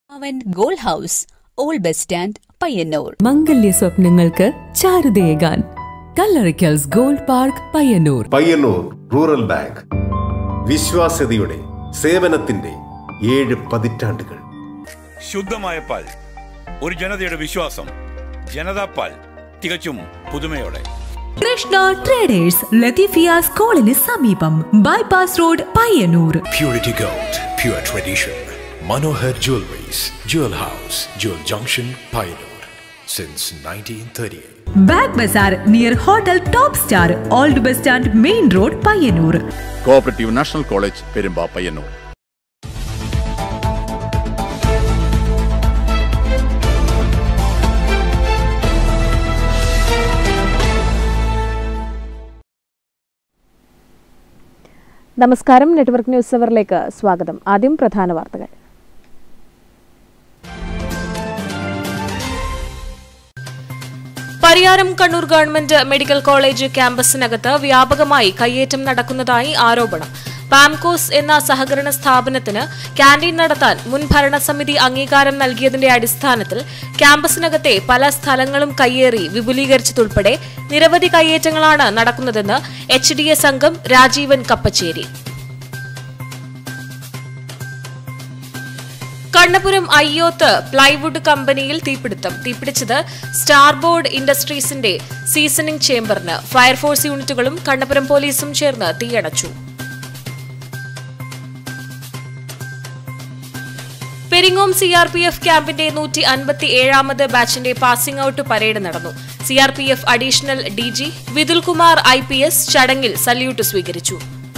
അവൻ gold house old bus stand Payyanur മംഗല്യ സ്വപ്നങ്ങൾക്ക് ചാരുതയേകാൻ Kallarickals gold park Payyanur Payyanur rural bank വിശ്വാസ്യതയുടെ സേവനത്തിന്റെ ഏഴ് പതിറ്റാണ്ടുകൾ ശുദ്ധമായ പാൽ ഒരു ജനതയുടെ വിശ്വാസം ജനതാ പാൽ തികച്ചും പുതുമയോടെ കൃഷ്ണ ട്രേഡേഴ്സ് ലത്തീഫിയ സ്കൂളിന് സമീപം bypass road Payyanur Purity Gold, pure tradition. Manohar Jewelries, Jewel House, Jewel Junction, Pioneer. Since 1938. Bag bazaar near hotel top star old bus stand main road Payyanur cooperative national college Perumba Payyanur നമസ്കാരം നെറ്റ്വർക്ക് ന്യൂസ് അവറിലേക്ക് സ്വാഗതം ആദ്യം പ്രധാന വാർത്തകൾ Pariyaram Kannur government medical college ക്യാമ്പസിനകത്ത് വ്യാപകമായി കയ്യേറ്റം നടക്കുന്നതായി ആരോപണം പാംകോസ് എന്ന സഹകരണ സ്ഥാപനത്തിന് ക്യാന്റീൻ നടത്താൻ മുൻ ഭരണസമിതി അംഗീകാരം നൽകിയതിന്റെ അടിസ്ഥാനത്തിൽ ക്യാമ്പസിനകത്തെ പല സ്ഥലങ്ങളും കയ്യേറി വിപുലീകരിച്ചതുൾപ്പെടെ നിരവധി കയ്യേറ്റങ്ങളാണ് നടക്കുന്നതെന്ന് എച്ച് ഡി എസ് അംഗം രാജീവൻ കപ്പച്ചേരി കണ്ണപുരം അയ്യോത്ത് പ്ലൈവുഡ് കമ്പനിയിൽ തീപിടുത്തം തീപിടിച്ചത് സ്റ്റാർബോർഡ് ഇൻഡസ്ട്രീസിന്റെ സീസണിംഗ് ചേംബറിന് ഫയർഫോഴ്സ് യൂണിറ്റുകളും കണ്ണപുരം പോലീസും ചേർന്ന് തീയണച്ചു Peringome C R P F ക്യാമ്പിന്റെ നൂറ്റി അൻപത്തി ഏഴാമത് ബാച്ചിന്റെ പാസിംഗ് ഔട്ട് പരേഡ് നടന്നു C R P F additional D G Vithulkumar I P S ചടങ്ങിൽ സല്യൂട്ട് സ്വീകരിച്ചു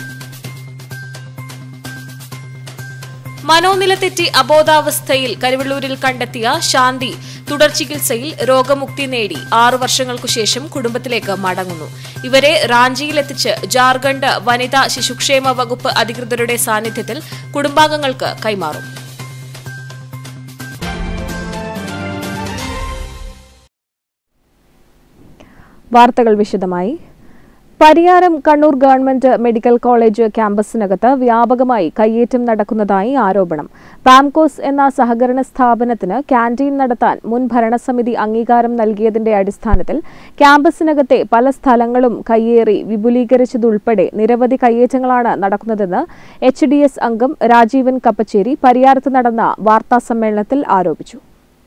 മനോനിലതെറ്റി അബോധാവസ്ഥയിൽ കരുവള്ളൂരിൽ കണ്ടെത്തിയ ശാന്തി തുടർ ചികിത്സയിൽ രോഗമുക്തി നേടി ആറു വർഷങ്ങൾക്കു ശേഷം കുടുംബത്തിലേക്ക് മടങ്ങുന്നു ഇവരെ റാഞ്ചിയിലെത്തിച്ച് ജാർഖണ്ഡ് വനിതാ ശിശുക്ഷേമ വകുപ്പ് അധികൃതരുടെ സാന്നിധ്യത്തിൽ കുടുംബാംഗങ്ങൾക്ക് കൈമാറും വാർത്തകൾ വിശദമായി Pariyaram Kannur government medical college ക്യാമ്പസിനകത്ത് വ്യാപകമായി കയ്യേറ്റം നടക്കുന്നതായി ആരോപണം പാംകോസ് എന്ന സഹകരണ സ്ഥാപനത്തിന് ക്യാന്റീൻ നടത്താൻ മുൻ ഭരണസമിതി അംഗീകാരം നൽകിയതിന്റെ അടിസ്ഥാനത്തിൽ ക്യാമ്പസിനകത്തെ പല സ്ഥലങ്ങളും കയ്യേറി വിപുലീകരിച്ചതുൾപ്പെടെ നിരവധി കയ്യേറ്റങ്ങളാണ് നടക്കുന്നതെന്ന് എച്ച് ഡി എസ് അംഗം രാജീവൻ കപ്പച്ചേരി പരിയാരത്ത് നടന്ന വാർത്താസമ്മേളനത്തിൽ ആരോപിച്ചു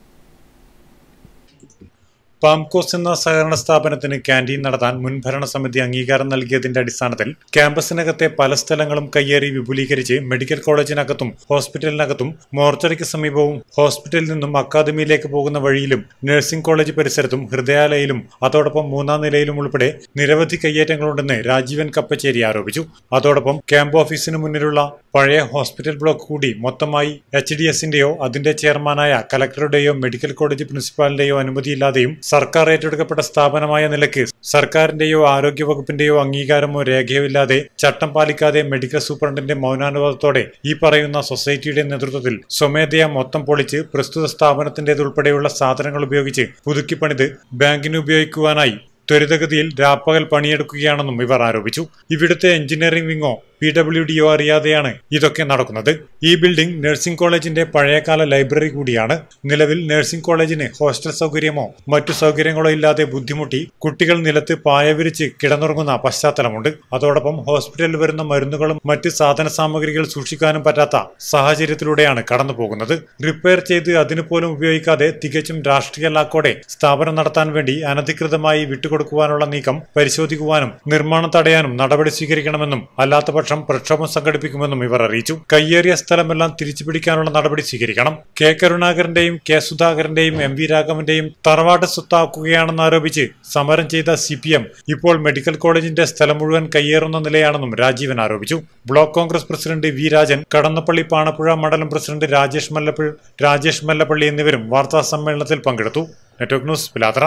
പാംകോസ് എന്ന സഹകരണ സ്ഥാപനത്തിന് ക്യാന്റീൻ നടത്താൻ മുൻ ഭരണസമിതി അംഗീകാരം നൽകിയതിന്റെ അടിസ്ഥാനത്തിൽ ക്യാമ്പസിനകത്തെ പല സ്ഥലങ്ങളും കയ്യേറി വിപുലീകരിച്ച് മെഡിക്കൽ കോളേജിനകത്തും ഹോസ്പിറ്റലിനകത്തും മോർച്ചറിക്ക് സമീപവും ഹോസ്പിറ്റലിൽ നിന്നും അക്കാദമിയിലേക്ക് പോകുന്ന വഴിയിലും നഴ്സിംഗ് കോളേജ് പരിസരത്തും ഹൃദയാലയിലും അതോടൊപ്പം മൂന്നാം നിലയിലും ഉൾപ്പെടെ നിരവധി കയ്യേറ്റങ്ങളുണ്ടെന്ന് രാജീവൻ കപ്പച്ചേരി ആരോപിച്ചു അതോടൊപ്പം ക്യാമ്പ് ഓഫീസിന് മുന്നിലുള്ള പഴയ ഹോസ്പിറ്റൽ ബ്ലോക്ക് കൂടി മൊത്തമായി എച്ച് ഡി എസിന്റെയോ അതിന്റെ ചെയർമാനായ കലക്ടറുടെയോ മെഡിക്കൽ കോളേജ് പ്രിൻസിപ്പാളിന്റെയോ അനുമതിയില്ലാതെയും സർക്കാർ ഏറ്റെടുക്കപ്പെട്ട സ്ഥാപനമായ നിലയ്ക്ക് സർക്കാരിന്റെയോ ആരോഗ്യ വകുപ്പിന്റെയോ അംഗീകാരമോ രേഖയോ ഇല്ലാതെ ചട്ടം പാലിക്കാതെ മെഡിക്കൽ സൂപ്രണ്ടിന്റെ മൗനാനുവാദത്തോടെ ഈ പറയുന്ന സൊസൈറ്റിയുടെ നേതൃത്വത്തിൽ സ്വമേധയാ മൊത്തം പൊളിച്ച് പ്രസ്തുത സ്ഥാപനത്തിന്റേതുൾപ്പെടെയുള്ള സാധനങ്ങൾ ഉപയോഗിച്ച് പുതുക്കിപ്പണിത് ബാങ്കിന് ഉപയോഗിക്കുവാനായി ത്വരിതഗതിയിൽ രാപ്പകൽ പണിയെടുക്കുകയാണെന്നും ഇവർ ആരോപിച്ചു ഇവിടുത്തെ എഞ്ചിനീയറിംഗ് വിങ്ങോ പി ഡബ്ല്യു ഡിയോ അറിയാതെയാണ് ഇതൊക്കെ നടക്കുന്നത് ഈ ബിൽഡിംഗ് നഴ്സിംഗ് കോളേജിന്റെ പഴയകാല ലൈബ്രറി കൂടിയാണ് നിലവിൽ നഴ്സിംഗ് കോളേജിന് ഹോസ്റ്റൽ സൗകര്യമോ മറ്റു സൗകര്യങ്ങളോ ഇല്ലാതെ ബുദ്ധിമുട്ടി കുട്ടികൾ നിലത്ത് പായ വിരിച്ച് കിടന്നുറങ്ങുന്ന പശ്ചാത്തലമുണ്ട് അതോടൊപ്പം ഹോസ്പിറ്റലിൽ വരുന്ന മരുന്നുകളും മറ്റ് സാധന സാമഗ്രികൾ സൂക്ഷിക്കാനും പറ്റാത്ത സാഹചര്യത്തിലൂടെയാണ് കടന്നു പോകുന്നത് റിപ്പയർ ചെയ്ത് അതിനു പോലും ഉപയോഗിക്കാതെ തികച്ചും രാഷ്ട്രീയ ലാക്കോടെ സ്ഥാപനം നടത്താൻ വേണ്ടി അനധികൃതമായി വിട്ടുകൊടുക്കുവാനുള്ള നീക്കം പരിശോധിക്കുവാനും നിർമ്മാണം തടയാനും നടപടി സ്വീകരിക്കണമെന്നും അല്ലാത്ത പക്ഷം പ്രക്ഷോഭം സംഘടിപ്പിക്കുമെന്നും ഇവർ അറിയിച്ചു കയ്യേറിയ സ്ഥലമെല്ലാം തിരിച്ചുപിടിക്കാനുള്ള നടപടി സ്വീകരിക്കണം കെ കരുണാകരന്റെയും കെ സുധാകരന്റെയും എം വി രാഘവന്റെയും തറവാട് സ്വത്താക്കുകയാണെന്ന് ആരോപിച്ച് സമരം ചെയ്ത സി പി എം ഇപ്പോൾ മെഡിക്കൽ കോളേജിന്റെ സ്ഥലം മുഴുവൻ കയ്യേറുന്ന നിലയാണെന്നും രാജീവൻ ആരോപിച്ചു block Congress president V Rajan Kadannappally Panappuzha മണ്ഡലം പ്രസിഡന്റ് രാജേഷ് മല്ലപ്പള്ളി രാജേഷ് മല്ലപ്പള്ളി എന്നിവരും വാർത്താ സമ്മേളനത്തിൽ പങ്കെടുത്തു network news Pilathara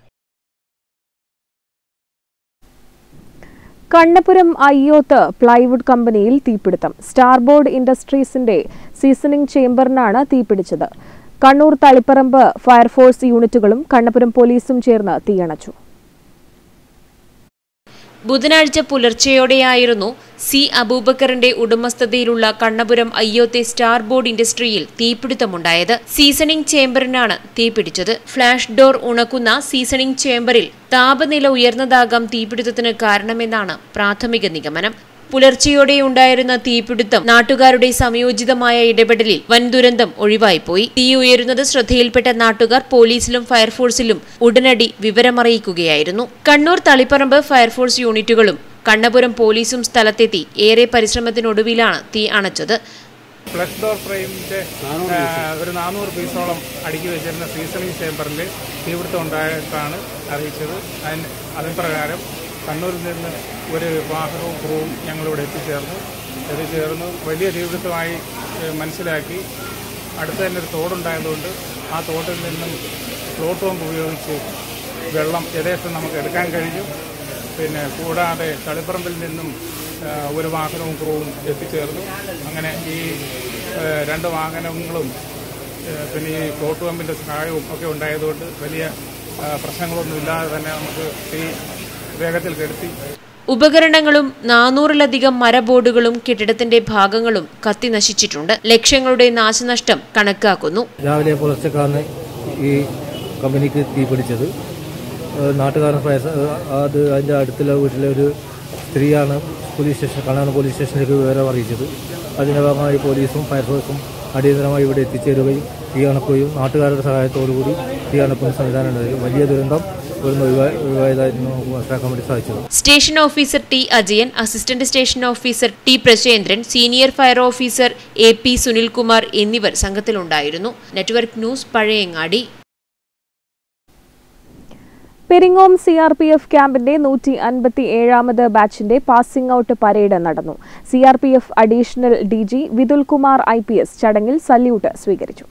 Kannapuram Ayyoth plywood കമ്പനിയിൽ തീപിടുത്തം സ്റ്റാർബോർഡ് ഇൻഡസ്ട്രീസിന്റെ സീസണിംഗ് ചേംബറിനാണ് തീപിടിച്ചത് കണ്ണൂർ തളിപ്പറമ്പ് ഫയർഫോഴ്സ് യൂണിറ്റുകളും കണ്ണപുരം പോലീസും ചേർന്ന് തീയണച്ചു ബുധനാഴ്ച പുലർച്ചെയോടെയായിരുന്നു സി അബൂബക്കറിന്റെ ഉടമസ്ഥതയിലുള്ള കണ്ണപുരം അയ്യോത്തെ സ്റ്റാർ ബോർഡ് ഇൻഡസ്ട്രിയിൽ തീപിടുത്തമുണ്ടായത് സീസണിംഗ് ചേംബറിനാണ് തീപിടിച്ചത് ഫ്ലാഷ് ഡോർ ഉണക്കുന്ന സീസണിംഗ് ചേംബറിൽ താപനില ഉയർന്നതാകാം തീപിടുത്തത്തിന് കാരണമെന്നാണ് പ്രാഥമിക നിഗമനം പുലർച്ചെയോടെയുണ്ടായിരുന്ന തീപിടുത്തം നാട്ടുകാരുടെ സംയോജിതമായ ഇടപെടലിൽ വൻ ദുരന്തം ഒഴിവായിപ്പോയി തീ ഉയരുന്നത് ശ്രദ്ധയിൽപ്പെട്ട നാട്ടുകാർ പോലീസിലും ഫയർഫോഴ്സിലും ഉടനടി വിവരമറിയിക്കുകയായിരുന്നു കണ്ണൂർ തളിപ്പറമ്പ് ഫയർഫോഴ്സ് യൂണിറ്റുകളും കണ്ണപുരം പോലീസും സ്ഥലത്തെത്തി ഏറെ പരിശ്രമത്തിനൊടുവിലാണ് തീ അണച്ചത് ഫ്ലഷ് ഡോർ ഫ്രെയിമിൻ്റെ ഒരു നാനൂറ് പീസോളം അടുക്കി വെച്ചിരുന്ന സീസണിംഗ് ചേമ്പറിൽ തീപിടുത്തം ഉണ്ടായിട്ടാണ് അറിയിച്ചത് അതിന് അതിന് പ്രകാരം കണ്ണൂരിൽ നിന്ന് ഒരു വാഹനവും ക്രൂവും ഞങ്ങളിവിടെ എത്തിച്ചേർന്നു എത്തിച്ചേർന്നു വലിയ തീപിടുത്തമായി ഏഹ്, മനസ്സിലാക്കി അടുത്ത് തന്നെ ഒരു തോടുണ്ടായതുകൊണ്ട് ആ തോട്ടിൽ നിന്നും ഫ്ലോട്ട് പമ്പ് ഉപയോഗിച്ച് വെള്ളം യഥേഷ്ടം നമുക്ക് എടുക്കാൻ കഴിഞ്ഞു പിന്നെ കൂടാതെ തളിപ്പറമ്പിൽ നിന്നും ആ, ഒരു വാഹനവും ക്രൂവും എത്തിച്ചേർന്നു അങ്ങനെ ഈ ആ, രണ്ട് വാഹനങ്ങളും ആ, പിന്നെ ഈ ഫ്ലോട്ട് പമ്പിൻ്റെ സഹായവും ഒക്കെ ഉണ്ടായതുകൊണ്ട് വലിയ ആ, പ്രശ്നങ്ങളൊന്നും ഇല്ലാതെ തന്നെ നമുക്ക് ഈ വേഗത്തിൽ കെടുത്തി ഉപകരണങ്ങളും നാനൂറിലധികം മരബോർഡുകളും കെട്ടിടത്തിന്റെ ഭാഗങ്ങളും കത്തി നശിച്ചിട്ടുണ്ട് ലക്ഷങ്ങളുടെ നാശനഷ്ടം കണക്കാക്കുന്നു രാവിലെ പുലർച്ചക്കാരന് ഈ കമ്പനിക്ക് തീ പിടിച്ചത് ഏഹ് നാട്ടുകാരൻ പ്രയാസ ഏഹ് അത് അതിൻ്റെ അടുത്തുള്ള വീട്ടിലെ ഒരു സ്ത്രീയാണ് പോലീസ് സ്റ്റേഷൻ കണ്ണാണ് പോലീസ് സ്റ്റേഷനിലേക്ക് വിവരം അറിയിച്ചത് അതിൻ്റെ ഭാഗമായി പോലീസും ഫയർഫോഴ്സും അടിയന്തരമായി ഇവിടെ എത്തിച്ചേരുകയും തീ അണക്കുകയും നാട്ടുകാരുടെ സഹായത്തോടുകൂടി തീ അണക്കുന്ന സംവിധാനം ഉണ്ടായി വലിയ ദുരന്തം ഇവിടുന്ന് ഒഴിവാ- ഒഴിവായതായിരുന്നു നമുക്ക് മനസ്സിലാക്കാൻ വേണ്ടി സാധിച്ചത് station officer T Ajayan assistant station officer T Prasenthran senior fire officer A P Sunilkumar എന്നിവർ സംഘത്തിലുണ്ടായിരുന്നു network news Pazhayangadi Peringome C R P F ക്യാമ്പിന്റെ നൂറ്റി അൻപത്തി ഏഴാമത് ബാച്ചിന്റെ പാസിംഗ് ഔട്ട് പരേഡ് നടന്നു C R P F additional D G Vithul Kumar I P S ചടങ്ങിൽ salute സ്വീകരിച്ചു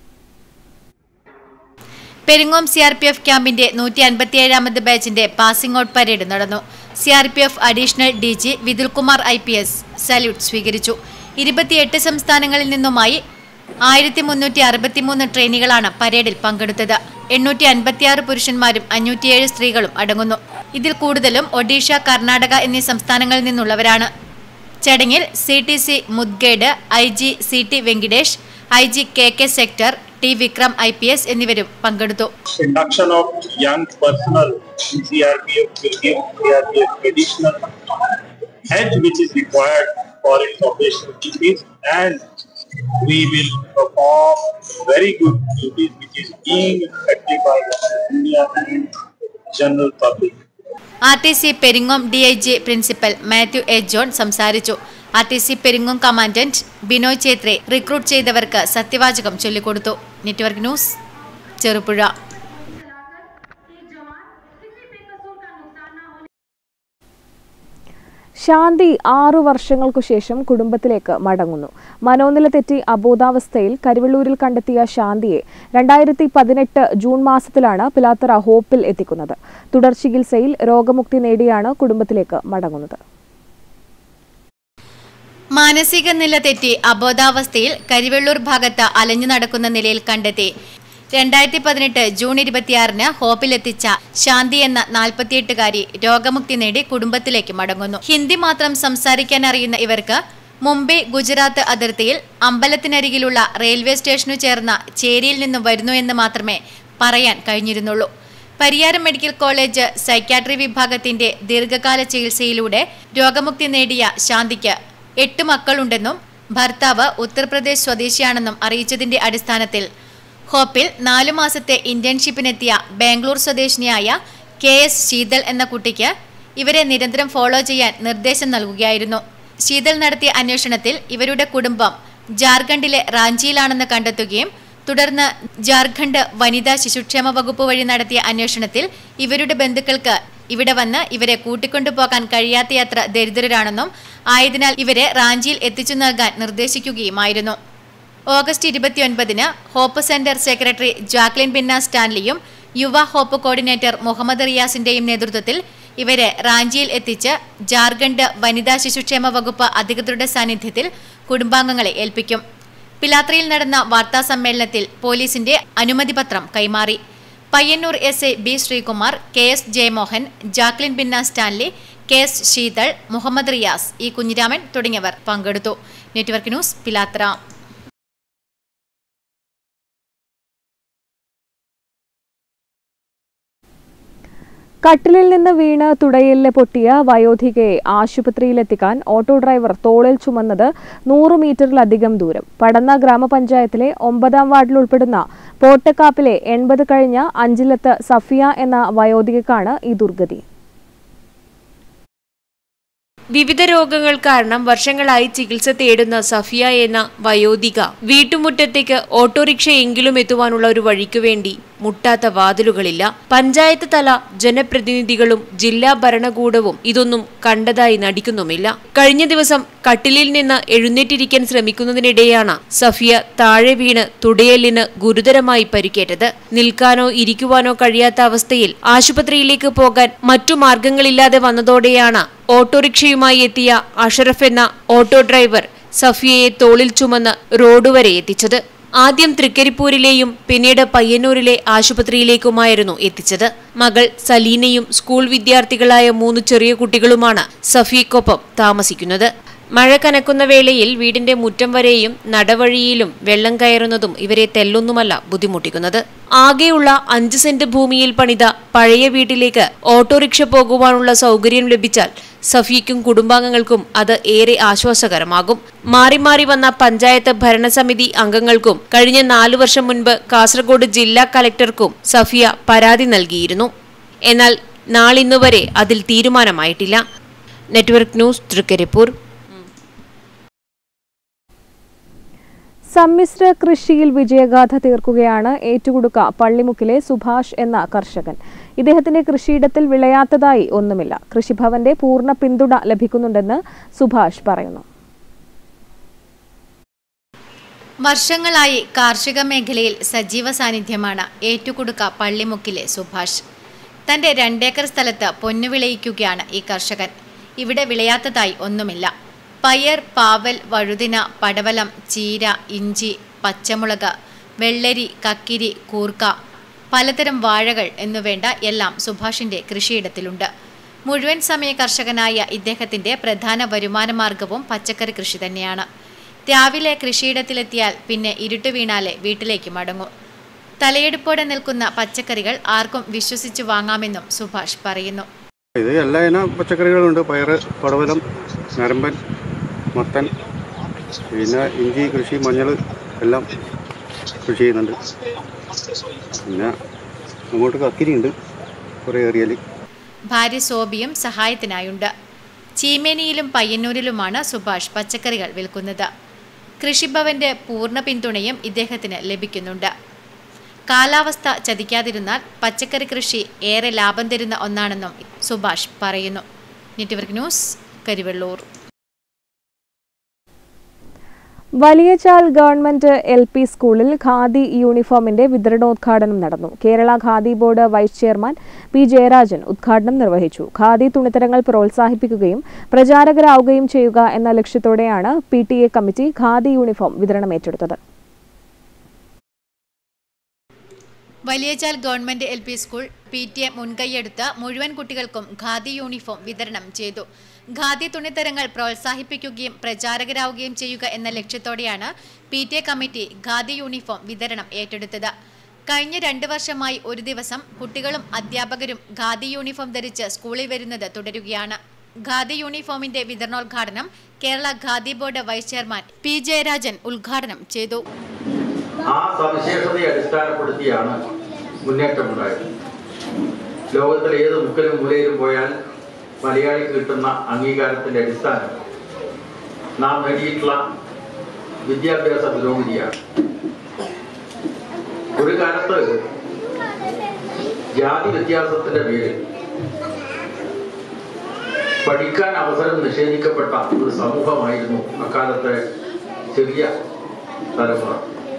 Peringome C R P F ക്യാമ്പിന്റെ നൂറ്റി അൻപത്തിയേഴാമത് ബാച്ചിന്റെ പാസിംഗ് ഔട്ട് പരേഡ് നടന്നു C R P F additional D G Vithulkumar I P S salute സ്വീകരിച്ചു ഇരുപത്തിയെട്ട് സംസ്ഥാനങ്ങളിൽ നിന്നുമായി ആയിരത്തി മുന്നൂറ്റി അറുപത്തിമൂന്ന് ട്രെയിനികളാണ് പരേഡിൽ പങ്കെടുത്തത് എണ്ണൂറ്റി അൻപത്തിയാറ് പുരുഷന്മാരും അഞ്ഞൂറ്റിയേഴ് സ്ത്രീകളും അടങ്ങുന്നു ഇതിൽ കൂടുതലും ഒഡീഷ കർണാടക എന്നീ സംസ്ഥാനങ്ങളിൽ നിന്നുള്ളവരാണ് ചടങ്ങിൽ C T C Mudgade I G C T Venkatesh I G K K sector T Vikram I P S എന്നിവരും പങ്കെടുത്തു induction of young personnel in CRPF will give CRPF additional edge which is required for its operational duties and we will perform very good duties which is being expected by the India and general public. R T C Peringome D I G principal Mathew A John സംസാരിച്ചു R T C Peringome commandant Binoy Chethre recruit ചെയ്തവർക്ക് സത്യവാചകം ചൊല്ലിക്കൊടുത്തു network news Cherupuzha ശാന്തി ആറു വർഷങ്ങൾക്കു ശേഷം കുടുംബത്തിലേക്ക് മടങ്ങുന്നു മനോനില തെറ്റി അബോധാവസ്ഥയിൽ കരുവള്ളൂരിൽ കണ്ടെത്തിയ ശാന്തിയെ രണ്ടായിരത്തി പതിനെട്ട് ജൂൺ മാസത്തിലാണ് പിലാത്തറ ഹോപ്പിൽ എത്തിക്കുന്നത് തുടർ ചികിത്സയിൽ രോഗമുക്തി നേടിയാണ് കുടുംബത്തിലേക്ക് മടങ്ങുന്നത് മാനസിക നില തെറ്റി അബോധാവസ്ഥയിൽ കരിവെള്ളൂർ ഭാഗത്ത് അലഞ്ഞു നടക്കുന്ന നിലയിൽ കണ്ടെത്തി രണ്ടായിരത്തി പതിനെട്ട് ജൂൺ ഇരുപത്തിയാറിന് ഹോപ്പിലെത്തിച്ച ശാന്തി എന്ന നാൽപ്പത്തിയെട്ടുകാരി രോഗമുക്തി നേടി കുടുംബത്തിലേക്ക് മടങ്ങുന്നു ഹിന്ദി മാത്രം സംസാരിക്കാൻ അറിയുന്ന ഇവർക്ക് മുംബൈ ഗുജറാത്ത് അതിർത്തിയിൽ അമ്പലത്തിനരികിലുള്ള റെയിൽവേ സ്റ്റേഷനു ചേർന്ന ചേരിയിൽ നിന്നും വരുന്നു എന്ന് മാത്രമേ പറയാൻ കഴിഞ്ഞിരുന്നുള്ളൂ പരിയാരം മെഡിക്കൽ കോളേജ് സൈക്യാട്രി വിഭാഗത്തിന്റെ ദീർഘകാല ചികിത്സയിലൂടെ രോഗമുക്തി നേടിയ ശാന്തിക്ക് എട്ട് മക്കളുണ്ടെന്നും ഭർത്താവ് ഉത്തർപ്രദേശ് സ്വദേശിയാണെന്നും അറിയിച്ചതിന്റെ അടിസ്ഥാനത്തിൽ ഹോപ്പിൽ നാലു മാസത്തെ ഇന്റേൺഷിപ്പിനെത്തിയ ബാംഗ്ലൂർ സ്വദേശിനിയായ കെ എസ് ശീതൾ എന്ന കുട്ടിക്ക് ഇവരെ നിരന്തരം ഫോളോ ചെയ്യാൻ നിർദ്ദേശം നൽകുകയായിരുന്നു ശീതൾ നടത്തിയ അന്വേഷണത്തിൽ ഇവരുടെ കുടുംബം ജാർഖണ്ഡിലെ റാഞ്ചിയിലാണെന്ന് കണ്ടെത്തുകയും തുടർന്ന് ജാർഖണ്ഡ് വനിതാ ശിശുക്ഷേമ വകുപ്പ് വഴി നടത്തിയ അന്വേഷണത്തിൽ ഇവരുടെ ബന്ധുക്കൾക്ക് ഇവിടെ വന്ന് ഇവരെ കൂട്ടിക്കൊണ്ടുപോകാൻ കഴിയാത്തയത്ര ദരിദ്രരാണെന്നും ആയതിനാൽ ഇവരെ റാഞ്ചിയിൽ എത്തിച്ചു നൽകാൻ നിർദ്ദേശിക്കുകയുമായിരുന്നു ഓഗസ്റ്റ് ഇരുപത്തിയൊൻപതിന് hope centre secretary Jacqueline Binna സ്റ്റാൻലിയും യുവ ഹോപ്പ് കോർഡിനേറ്റർ മുഹമ്മദ് റിയാസിന്റെയും നേതൃത്വത്തിൽ ഇവരെ റാഞ്ചിയിൽ എത്തിച്ച് ജാർഖണ്ഡ് വനിതാ ശിശുക്ഷേമ വകുപ്പ് അധികൃതരുടെ സാന്നിധ്യത്തിൽ കുടുംബാംഗങ്ങളെ ഏൽപ്പിക്കും പിലാത്രയിൽ നടന്ന വാർത്താ സമ്മേളനത്തിൽ പോലീസിന്റെ അനുമതിപത്രം കൈമാറി Payyanur S I B Sreekumar K S Jayamohan Jacqueline Binna Stanley K S Sheethal Muhammad Riyas E Kunhiraman തുടങ്ങിയവർ പങ്കെടുത്തു നെറ്റ്വർക്ക് ന്യൂസ് പിലാത്ര കട്ടിലിൽ നിന്ന് വീണ് തുടയിലെ പൊട്ടിയ വയോധികയെ ആശുപത്രിയിലെത്തിക്കാൻ ഓട്ടോ ഡ്രൈവർ തോളിൽ ചുമന്നത് നൂറ് മീറ്ററിലധികം ദൂരം പടന്ന ഗ്രാമപഞ്ചായത്തിലെ ഒമ്പതാം വാർഡിൽ ഉൾപ്പെടുന്ന പോട്ടക്കാപ്പിലെ എൺപത് കഴിഞ്ഞ അഞ്ചിലത്ത് സഫിയ എന്ന വയോധികക്കാണ് ഈ ദുർഗതി വിവിധ രോഗങ്ങൾ കാരണം വർഷങ്ങളായി ചികിത്സ തേടുന്ന സഫിയ എന്ന വയോധിക വീട്ടുമുറ്റത്തേക്ക് ഓട്ടോറിക്ഷയെങ്കിലും എത്തുവാനുള്ള ഒരു വഴിക്കു വേണ്ടി മുട്ടാത്ത വാതിലുകളില്ല പഞ്ചായത്ത് തല ജനപ്രതിനിധികളും ജില്ലാ ഭരണകൂടവും ഇതൊന്നും കണ്ടതായി നടിക്കുന്നുമില്ല കഴിഞ്ഞ ദിവസം കട്ടിലിൽ നിന്ന് എഴുന്നേറ്റിരിക്കാൻ ശ്രമിക്കുന്നതിനിടെയാണ് സഫിയ താഴെ വീണ് തുടയലിന് ഗുരുതരമായി പരിക്കേറ്റത് നിൽക്കാനോ ഇരിക്കുവാനോ കഴിയാത്ത അവസ്ഥയിൽ ആശുപത്രിയിലേക്ക് പോകാൻ മറ്റു മാർഗങ്ങളില്ലാതെ വന്നതോടെയാണ് ഓട്ടോറിക്ഷയുമായി എത്തിയ അഷറഫ് എന്ന ഓട്ടോ ഡ്രൈവർ സഫിയയെ തോളിൽ ചുമന്ന് റോഡ് വരെ എത്തിച്ചത് ആദ്യം തൃക്കരിപ്പൂരിലെയും പിന്നീട് പയ്യന്നൂരിലെ ആശുപത്രിയിലേക്കുമായിരുന്നു എത്തിച്ചത് മകൾ സലീനയും സ്കൂൾ വിദ്യാർത്ഥികളായ മൂന്ന് ചെറിയ കുട്ടികളുമാണ് സഫിയക്കൊപ്പം താമസിക്കുന്നത് മഴ കനക്കുന്ന വേളയിൽ വീടിന്റെ മുറ്റം വരെയും നടവഴിയിലും വെള്ളം കയറുന്നതും ഇവരെ തെല്ലൊന്നുമല്ല ബുദ്ധിമുട്ടിക്കുന്നത് ആകെയുള്ള അഞ്ച് സെന്റ് ഭൂമിയിൽ പണിത പഴയ വീട്ടിലേക്ക് ഓട്ടോറിക്ഷ പോകുവാനുള്ള സൗകര്യം ലഭിച്ചാൽ സഫിയക്കും കുടുംബാംഗങ്ങൾക്കും അത് ഏറെ ആശ്വാസകരമാകും മാറി മാറി വന്ന പഞ്ചായത്ത് ഭരണസമിതി അംഗങ്ങൾക്കും കഴിഞ്ഞ നാലു വർഷം മുൻപ് കാസർഗോഡ് ജില്ലാ കലക്ടർക്കും സഫിയ പരാതി നൽകിയിരുന്നു എന്നാൽ നാളിന്നുവരെ അതിൽ തീരുമാനമായിട്ടില്ല നെറ്റ്വർക്ക് ന്യൂസ് തൃക്കരിപ്പൂർ സമ്മിശ്ര കൃഷിയിൽ വിജയഗാഥ തീർക്കുകയാണ് ഏറ്റുകുടുക്ക പള്ളിമുക്കിലെ സുഭാഷ് എന്ന കർഷകൻ ഇദ്ദേഹത്തിന്റെ കൃഷിയിടത്തിൽ വിളയാത്തതായി ഒന്നുമില്ല കൃഷിഭവന്റെ പൂർണ്ണ പിന്തുണ ലഭിക്കുന്നുണ്ടെന്ന് സുഭാഷ് പറയുന്നു വർഷങ്ങളായി കാർഷിക മേഖലയിൽ സജീവ സാന്നിധ്യമാണ് ഏറ്റുകുടുക്ക പള്ളിമുക്കിലെ സുഭാഷ് തന്റെ രണ്ടേക്കർ സ്ഥലത്ത് പൊന്നു വിളയിക്കുകയാണ് ഈ കർഷകൻ ഇവിടെ വിളയാത്തതായി ഒന്നുമില്ല പയർ പാവൽ വഴുതിന പടവലം ചീര ഇഞ്ചി പച്ചമുളക് വെള്ളരി കക്കിരി കൂർക്ക പലതരം വാഴകൾ എന്നുവേണ്ട എല്ലാം സുഭാഷിന്റെ കൃഷിയിടത്തിലുണ്ട് മുഴുവൻ സമയ കർഷകനായ ഇദ്ദേഹത്തിന്റെ പ്രധാന വരുമാന മാർഗവും പച്ചക്കറി കൃഷി തന്നെയാണ് രാവിലെ കൃഷിയിടത്തിലെത്തിയാൽ പിന്നെ ഇരുട്ട് വീണാലേ വീട്ടിലേക്ക് മടങ്ങും തലയെടുപ്പോടെ നിൽക്കുന്ന പച്ചക്കറികൾ ആർക്കും വിശ്വസിച്ച് വാങ്ങാമെന്നും സുഭാഷ് പറയുന്നു ഇത് എല്ലാ ഇനം പച്ചക്കറികളുണ്ട് പയറ് പടവലം നരമ്പൻ മത്തൻ പിന്നെ ഇഞ്ചി കൃഷി മഞ്ഞൾ എല്ലാം കൃഷി ചെയ്യുന്നുണ്ട് പിന്നെ അങ്ങോട്ട് കക്കിരിയുണ്ട് കുറേ ഏറിയൽ ഭാര്യ സോബിയും സഹായത്തിനായുണ്ട് ചീമേനിയിലും പയ്യന്നൂരിലുമാണ് സുഭാഷ് പച്ചക്കറികൾ വിൽക്കുന്നത് കൃഷിഭവന്റെ പൂർണ്ണ പിന്തുണയും ഇദ്ദേഹത്തിന് ലഭിക്കുന്നുണ്ട് കാലാവസ്ഥ ചതിക്കാതിരുന്നാൽ പച്ചക്കറി കൃഷി ഏറെ ലാഭം തരുന്ന ഒന്നാണെന്നും സുഭാഷ് പറയുന്നു network news Karivellur Valiyachal government L P സ്കൂളിൽ ഖാദി യൂണിഫോമിന്റെ വിതരണോദ്ഘാടനം നടന്നു Kerala Khadi board vice chairman P Jayarajan ഉദ്ഘാടനം നിർവഹിച്ചു ഖാദി തുണിത്തരങ്ങൾ പ്രോത്സാഹിപ്പിക്കുകയും പ്രചാരകരാവുകയും ചെയ്യുക എന്ന ലക്ഷ്യത്തോടെയാണ് P T A committee khadi uniform വിതരണം ഏറ്റെടുത്തത് Valiyachal government L P school P T A മുൻകൈയെടുത്ത് മുഴുവൻ കുട്ടികൾക്കും ഖാദി യൂണിഫോം വിതരണം ചെയ്തു ഖാദി തുണിത്തരങ്ങൾ പ്രോത്സാഹിപ്പിക്കുകയും പ്രചാരകരാവുകയും ചെയ്യുക എന്ന ലക്ഷ്യത്തോടെയാണ് P T A committee khadi uniform വിതരണം ഏറ്റെടുത്തത് കഴിഞ്ഞ രണ്ട് വർഷമായി ഒരു ദിവസം കുട്ടികളും അധ്യാപകരും ഖാദി യൂണിഫോം ധരിച്ച് സ്കൂളിൽ വരുന്നത് തുടരുകയാണ് ഖാദി യൂണിഫോമിന്റെ വിതരണോദ്ഘാടനം Kerala Khadi board vice chairman P Jayarajan ഉദ്ഘാടനം ചെയ്തു ആ സവിശേഷതയെ അടിസ്ഥാനപ്പെടുത്തിയാണ് മുന്നേറ്റമുണ്ടായത് ലോകത്തിലെ ഏത് മുക്കിലും മൂലയിലും പോയാൽ മലയാളിക്ക് കിട്ടുന്ന അംഗീകാരത്തിന്റെ അടിസ്ഥാനം നാം നേടിയിട്ടുള്ള വിദ്യാഭ്യാസ പുരോഗതിയാണ് ഒരു കാലത്ത് ജാതി വ്യത്യാസത്തിന്റെ പേരിൽ പഠിക്കാൻ അവസരം നിഷേധിക്കപ്പെട്ട ഒരു സമൂഹമായിരുന്നു അക്കാലത്തെ ചെറിയ തലമുറ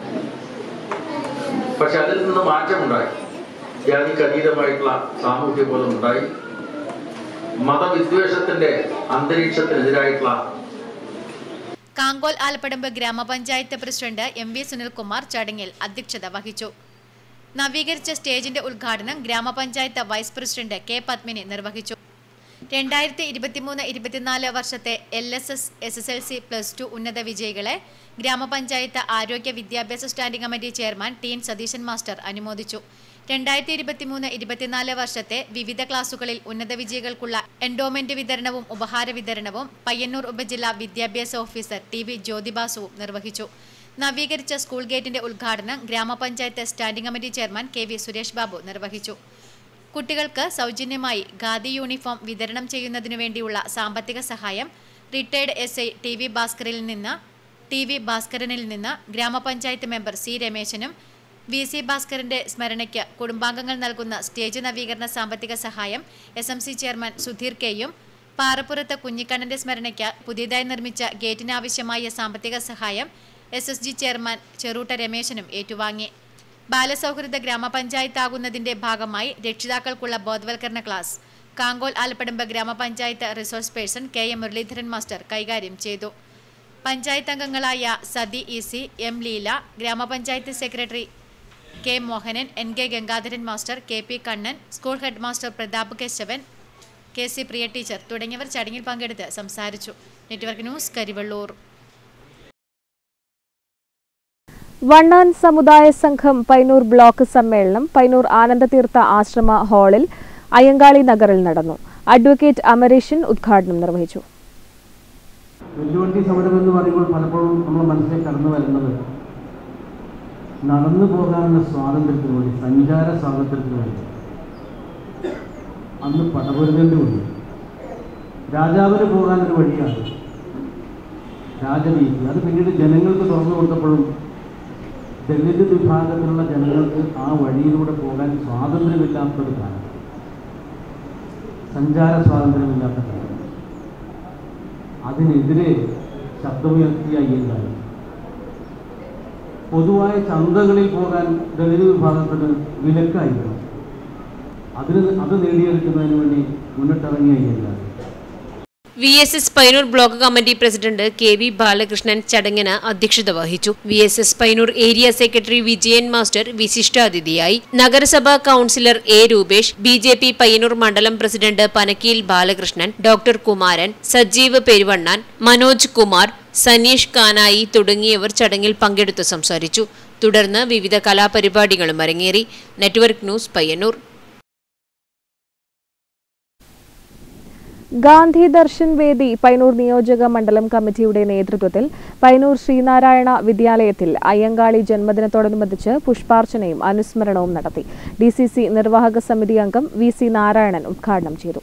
പക്ഷെ അതിൽ നിന്ന് മാറ്റമുണ്ടായി ജാതിക്ക് അതീതമായിട്ടുള്ള സാമൂഹ്യ ബോധം ഉണ്ടായി മതവിദ്വേഷത്തിന്റെ അന്തരീക്ഷത്തിനെതിരായിട്ടുള്ള കാങ്കോൽ ആലപ്പടമ്പ് ഗ്രാമപഞ്ചായത്ത് പ്രസിഡന്റ് എം വി സുനിൽകുമാർ ചടങ്ങിൽ അധ്യക്ഷത വഹിച്ചു നവീകരിച്ച സ്റ്റേജിന്റെ ഉദ്ഘാടനം ഗ്രാമപഞ്ചായത്ത് വൈസ് പ്രസിഡന്റ് കെ പത്മിനി നിർവഹിച്ചു രണ്ടായിരത്തി ഇരുപത്തിമൂന്ന് ഇരുപത്തിനാല് വർഷത്തെ L S S S S L C plus two ഉന്നത വിജയികളെ ഗ്രാമപഞ്ചായത്ത് ആരോഗ്യ വിദ്യാഭ്യാസ സ്റ്റാൻഡിംഗ് കമ്മിറ്റി ചെയർമാൻ ടീൻ സതീശൻ മാസ്റ്റർ അനുമോദിച്ചു രണ്ടായിരത്തി ഇരുപത്തിമൂന്ന് ഇരുപത്തിനാല് വർഷത്തെ വിവിധ ക്ലാസുകളിൽ ഉന്നത വിജയികൾക്കുള്ള എൻഡോമെന്റ് വിതരണവും ഉപഹാര വിതരണവും പയ്യന്നൂർ ഉപജില്ലാ വിദ്യാഭ്യാസ ഓഫീസർ ടി വി ജ്യോതിബാസുവും നിർവഹിച്ചു നവീകരിച്ച സ്കൂൾ ഗേറ്റിന്റെ ഉദ്ഘാടനം ഗ്രാമപഞ്ചായത്ത് standing committee chairman K V Suresh Babu നിർവഹിച്ചു കുട്ടികൾക്ക് സൗജന്യമായി ഖാദി യൂണിഫോം വിതരണം ചെയ്യുന്നതിനു വേണ്ടിയുള്ള സാമ്പത്തിക സഹായം retired S I T V ഭാസ്കറിൽ നിന്ന് ടി വി ഭാസ്കരനിൽ നിന്ന് ഗ്രാമപഞ്ചായത്ത് മെമ്പർ സി രമേശനും വി സി ഭാസ്കറിന്റെ സ്മരണയ്ക്ക് കുടുംബാംഗങ്ങൾ നൽകുന്ന സ്റ്റേജ് നവീകരണ സാമ്പത്തിക സഹായം S M C chairman Sudheer കെയും പാറപ്പുറത്ത് കുഞ്ഞിക്കണ്ണന്റെ സ്മരണയ്ക്ക് പുതിയതായി നിർമ്മിച്ച ഗേറ്റിനാവശ്യമായ സാമ്പത്തിക സഹായം S S G chairman Cherutta രമേശനും ഏറ്റുവാങ്ങി ബാലസൗഹൃദ ഗ്രാമപഞ്ചായത്താകുന്നതിന്റെ ഭാഗമായി രക്ഷിതാക്കൾക്കുള്ള ബോധവൽക്കരണ ക്ലാസ് കാങ്കോൽ ആലപ്പടമ്പ് ഗ്രാമപഞ്ചായത്ത് resource person K M Muraleedharan master കൈകാര്യം ചെയ്തു പഞ്ചായത്ത് അംഗങ്ങളായ Sathi E C M Leela ഗ്രാമപഞ്ചായത്ത് secretary K Mohanan N K Gangadharan master K P Kannan school head master Prathap Kesavan K C Priya teacher തുടങ്ങിയവർ ചടങ്ങിൽ പങ്കെടുത്ത് സംസാരിച്ചു നെറ്റ്വർക്ക് ന്യൂസ് കരിവള്ളൂർ വണ്ണാൻ സമുദായ സംഘം പൈനൂർ ബ്ലോക്ക് സമ്മേളനം പൈനൂർ ആനന്ദതീർത്ഥ ആശ്രമ ഹാളിൽ അയ്യങ്കാളി നഗറിൽ നടന്നു അഡ്വക്കേറ്റ് അമരീഷൻ ഉദ്ഘാടനം നിർവഹിച്ചു വെല്ലുവണ്ടി സമരം എന്ന് പറയുമ്പോൾ പലപ്പോഴും നമ്മൾ മനസ്സിലേക്ക് കടന്നു വരുന്നത് നടന്നു പോകാനുള്ള സ്വാതന്ത്ര്യത്തിന് വേണ്ടി സഞ്ചാര സ്വാതന്ത്ര്യത്തിന് വേണ്ടി അന്ന് പടപൊരുതേണ്ടി വന്നു രാജാവിന് പോകാനൊരു വഴിയാണ് രാജനീതി അത് പിന്നീട് ജനങ്ങൾക്ക് തുറന്നു കൊടുത്തപ്പോഴും ദളിത് വിഭാഗത്തിലുള്ള ജനങ്ങൾക്ക് ആ വഴിയിലൂടെ പോകാൻ സ്വാതന്ത്ര്യമില്ലാത്തൊരു കാലം സഞ്ചാര സ്വാതന്ത്ര്യമില്ലാത്ത കാലം അതിനെതിരെ ശബ്ദമുയർത്തിയ അയ്യങ്കാളി പൊതുവായ ചന്തകളിൽ പോകാൻ ദളിത് വിഭാഗത്തിന് വിലക്കായിരുന്നു അതിന് അത് നേടിയെടുക്കുന്നതിന് വേണ്ടി മുന്നിട്ടിറങ്ങിയ Ayyankali V S S Payyanur block committee president K V Balakrishnan ചടങ്ങിന് അധ്യക്ഷത വഹിച്ചു V S S Payyanur area secretary Vijayan master വിശിഷ്ടാതിഥിയായി നഗരസഭാ councillor A Rupesh B J P Payyanur മണ്ഡലം പ്രസിഡന്റ് പനക്കീൽ ബാലകൃഷ്ണൻ ഡോക്ടർ കുമാരൻ സജീവ് പെരുവണ്ണാൻ മനോജ് കുമാർ സനീഷ് കാനായി തുടങ്ങിയവർ ചടങ്ങിൽ പങ്കെടുത്ത് സംസാരിച്ചു തുടർന്ന് വിവിധ കലാപരിപാടികളും അരങ്ങേറി നെറ്റ്വർക്ക് ന്യൂസ് പയ്യന്നൂർ ഗാന്ധി ദർശൻ വേദി പൈനൂർ നിയോജക മണ്ഡലം കമ്മിറ്റിയുടെ നേതൃത്വത്തിൽ പൈനൂർ ശ്രീനാരായണ വിദ്യാലയത്തിൽ അയ്യങ്കാളി ജന്മദിനത്തോടനുബന്ധിച്ച് പുഷ്പാർച്ചനയും അനുസ്മരണവും നടത്തി ഡി സി സി നിർവാഹക സമിതി അംഗം വി സി നാരായണൻ ഉദ്ഘാടനം ചെയ്തു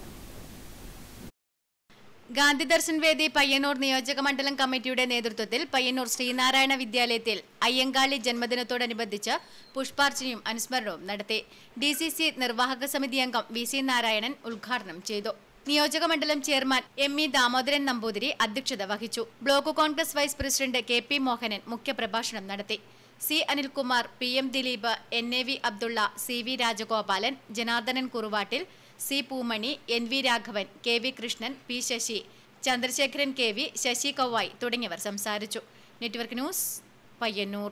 ഗാന്ധി ദർശൻ വേദി പയ്യന്നൂർ നിയോജക മണ്ഡലം കമ്മിറ്റിയുടെ നേതൃത്വത്തിൽ പയ്യന്നൂർ ശ്രീനാരായണ വിദ്യാലയത്തിൽ അയ്യങ്കാളി ജന്മദിനത്തോടനുബന്ധിച്ച് പുഷ്പാർച്ചനയും അനുസ്മരണവും നടത്തി ഡി സി സി നിർവാഹക സമിതി അംഗം വി സി നാരായണൻ ഉദ്ഘാടനം ചെയ്തു നിയോജക മണ്ഡലം chairman M E Damodaran Namboothiri അധ്യക്ഷത വഹിച്ചു block Congress vice president K P Mohanan മുഖ്യപ്രഭാഷണം നടത്തി C Anilkumar P M Dileep N A V Abdulla C V Rajagopalan Janardhanan Kuruvattil C Poomani N V Raghavan K V Krishnan P Sasi Chandrasekharan K V Sasi Kouvai തുടങ്ങിയവർ സംസാരിച്ചു നെറ്റ്വർക്ക് ന്യൂസ് പയ്യന്നൂർ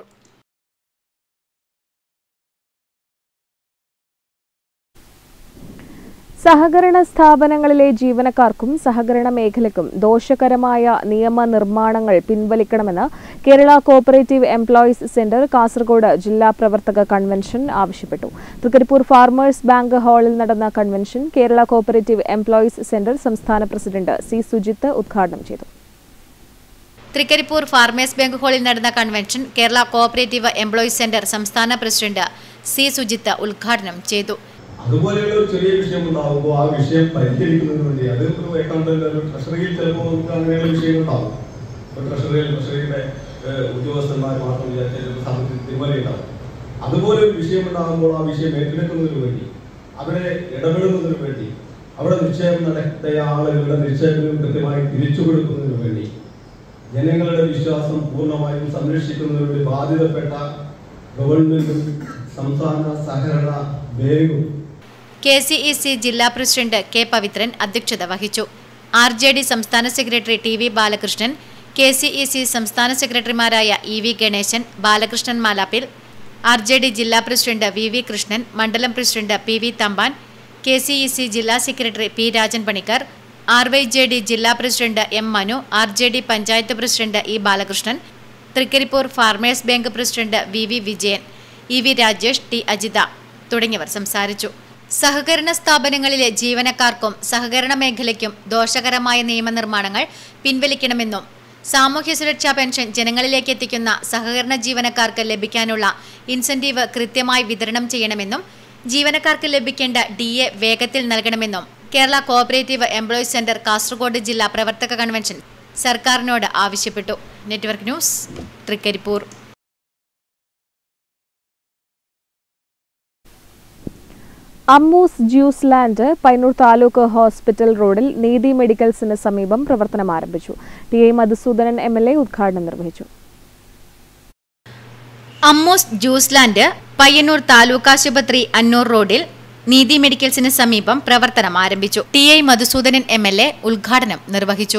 സഹകരണ സ്ഥാപനങ്ങളിലെ ജീവനക്കാർക്കും സഹകരണ മേഖലയ്ക്കും ദോഷകരമായ നിയമനിർമ്മാണങ്ങൾ പിൻവലിക്കണമെന്ന് Kerala cooperative employees centre Kasaragod ജില്ലാ പ്രവർത്തക കൺവെൻഷൻ ആവശ്യപ്പെട്ടു തൃക്കരിപ്പൂർ ഫാർമേഴ്സ് ബാങ്ക് ഹാളിൽ നടന്ന convention Kerala cooperative employees centre സംസ്ഥാന പ്രസിഡന്റ് സി സുജിത്ത് ഉദ്ഘാടനം ചെയ്തു തൃക്കരിപ്പൂർ ഫാർമേഴ്സ് ബാങ്ക് ഹാളിൽ നടന്ന convention Kerala cooperative employees centre സംസ്ഥാന പ്രസിഡന്റ് സി സുജിത്ത് ഉദ്ഘാടനം ചെയ്തു അതുപോലെയുള്ള ഒരു ചെറിയ വിഷയം ഉണ്ടാകുമ്പോൾ ആ വിഷയം പരിഹരിക്കുന്നതിന് വേണ്ടി അത് ഒരു അക്കൗണ്ടന്റ് ഒരു ട്രഷറിയിൽ ചിലപ്പോൾ നമുക്ക് അങ്ങനെയുള്ള വിഷയങ്ങൾ ഉണ്ടാവും ഇപ്പോൾ ട്രഷറിയിൽ ട്രഷറിയുടെ ഏഹ്, ഉദ്യോഗസ്ഥന്മാർ മാത്രം വിചാരിച്ച ചിലപ്പോൾ സാമ്പത്തിക തിരിമല ഉണ്ടാവും അതുപോലെ ഒരു വിഷയം ഉണ്ടാകുമ്പോൾ ആ വിഷയം ഏറ്റെടുക്കുന്നതിന് വേണ്ടി അവരെ ഇടപെടുന്നതിന് വേണ്ടി അവിടെ നിക്ഷേപം നടത്തിയ ആളുകളുടെ നിക്ഷേപം കൃത്യമായി തിരിച്ചു കൊടുക്കുന്നതിന് വേണ്ടി ജനങ്ങളുടെ വിശ്വാസം പൂർണ്ണമായും സംരക്ഷിക്കുന്നതിന് വേണ്ടി ബാധ്യതപ്പെട്ട ഗവൺമെന്റും സംസ്ഥാന സഹകരണ ബാങ്കും കെ സി ഇ സി ജില്ലാ പ്രസിഡന്റ് കെ പവിത്രൻ അധ്യക്ഷത വഹിച്ചു ആർ ജെ ഡി സംസ്ഥാന secretary T V Balakrishnan K C E C സംസ്ഥാന സെക്രട്ടറിമാരായ E V Ganesan Balakrishnan Malappil R J D ജില്ലാ പ്രസിഡന്റ് വി വി കൃഷ്ണൻ മണ്ഡലം president P V Thampan K C E C ജില്ലാ secretary P Rajan Panicker R Y J D ജില്ലാ president M Manu R J D panchayat president E Balakrishnan Trikaripur farmers bank president V V Vijayan E V Rajesh T Ajitha തുടങ്ങിയവർ സംസാരിച്ചു സഹകരണ സ്ഥാപനങ്ങളിലെ ജീവനക്കാർക്കും സഹകരണ മേഖലയ്ക്കും ദോഷകരമായ നിയമനിർമ്മാണങ്ങൾ പിൻവലിക്കണമെന്നും സാമൂഹ്യ സുരക്ഷാ പെൻഷൻ ജനങ്ങളിലേക്ക് എത്തിക്കുന്ന സഹകരണ ജീവനക്കാർക്ക് ലഭിക്കാനുള്ള ഇൻസെന്റീവ് കൃത്യമായി വിതരണം ചെയ്യണമെന്നും ജീവനക്കാർക്ക് ലഭിക്കേണ്ട ഡി എ വേഗത്തിൽ നൽകണമെന്നും Kerala cooperative employees centre Kasaragod ജില്ലാ പ്രവർത്തക കൺവെൻഷൻ സർക്കാരിനോട് ആവശ്യപ്പെട്ടു network news Trikaripur Ammus juice land Payyanur taluk hospital റോഡിൽ നീതി മെഡിക്കൽസിന് സമീപം പ്രവർത്തനം ആരംഭിച്ചു T I Madhusoodanan M L A ഉദ്ഘാടനം നിർവഹിച്ചു അമ്മൂസ് ജ്യൂസ് ലാൻഡ് പയ്യന്നൂർ താലൂക്ക് ആശുപത്രി അന്നൂർ റോഡിൽ നീതി മെഡിക്കൽസിന് സമീപം പ്രവർത്തനം ആരംഭിച്ചു T I Madhusoodanan M L A ഉദ്ഘാടനം നിർവഹിച്ചു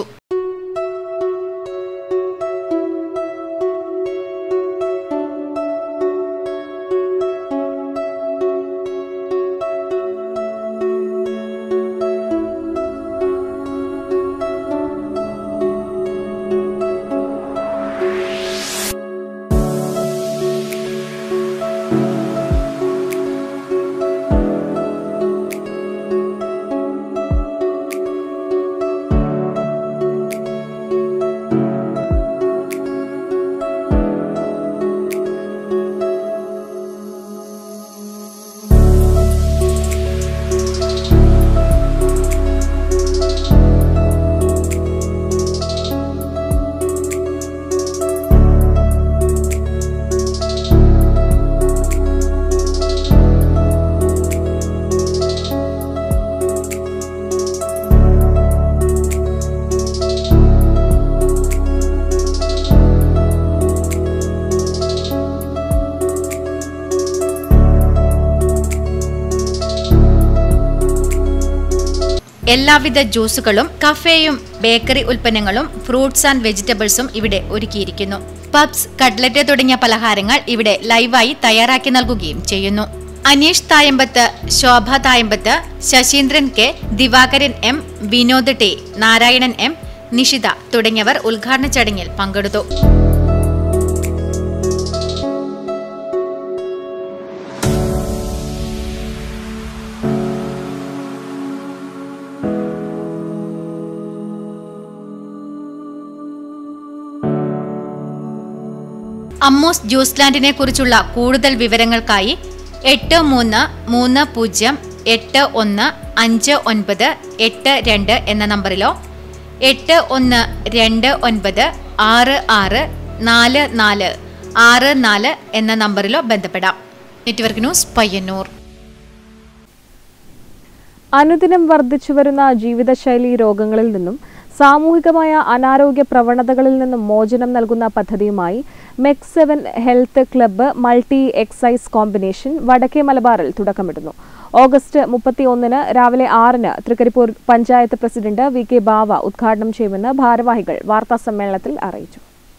എല്ലാവിധ ജ്യൂസുകളും കഫേയും ബേക്കറി ഉൽപ്പന്നങ്ങളും ഫ്രൂട്ട്സ് ആൻഡ് വെജിറ്റബിൾസും ഇവിടെ ഒരുക്കിയിരിക്കുന്നു പബ്സ് കട്ട്ലറ്റ് തുടങ്ങിയ പലഹാരങ്ങൾ ഇവിടെ ലൈവായി തയ്യാറാക്കി നൽകുകയും ചെയ്യുന്നു Aneesh Thayambath Shobha Thayambath Sasheendran K Divakaran M Vinod T Narayanan M Nishitha തുടങ്ങിയവർ ഉദ്ഘാടന ചടങ്ങിൽ പങ്കെടുത്തു അമ്മോസ് ജ്യൂസ് ലാൻഡിനെ കുറിച്ചുള്ള കൂടുതൽ വിവരങ്ങൾക്കായി എട്ട് മൂന്ന് മൂന്ന് പൂജ്യം എട്ട് ഒന്ന് അഞ്ച് ഒൻപത് എട്ട് രണ്ട് എന്ന നമ്പറിലോ എട്ട് ഒന്ന് രണ്ട് ഒൻപത് ആറ് ആറ് നാല് നാല് ആറ് നാല് എന്ന നമ്പറിലോ ബന്ധപ്പെടാം നെറ്റ്വർക്ക് ന്യൂസ് പയ്യന്നൂർ അനുദിനം വർദ്ധിച്ചുവരുന്ന ജീവിതശൈലി രോഗങ്ങളിൽ നിന്നും സാമൂഹികമായ അനാരോഗ്യ പ്രവണതകളിൽ നിന്നും മോചനം നൽകുന്ന പദ്ധതിയുമായി MEC seven health club multi exercise combination വടക്കേ മലബാറിൽ തുടക്കമിടുന്നു ഓഗസ്റ്റ് മുപ്പത്തിയൊന്നിന് രാവിലെ ആറിന് Trikaripur panchayat president V K Bava ഉദ്ഘാടനം ചെയ്യുമെന്ന് ഭാരവാഹികൾ വാർത്താസമ്മേളനത്തിൽ അറിയിച്ചു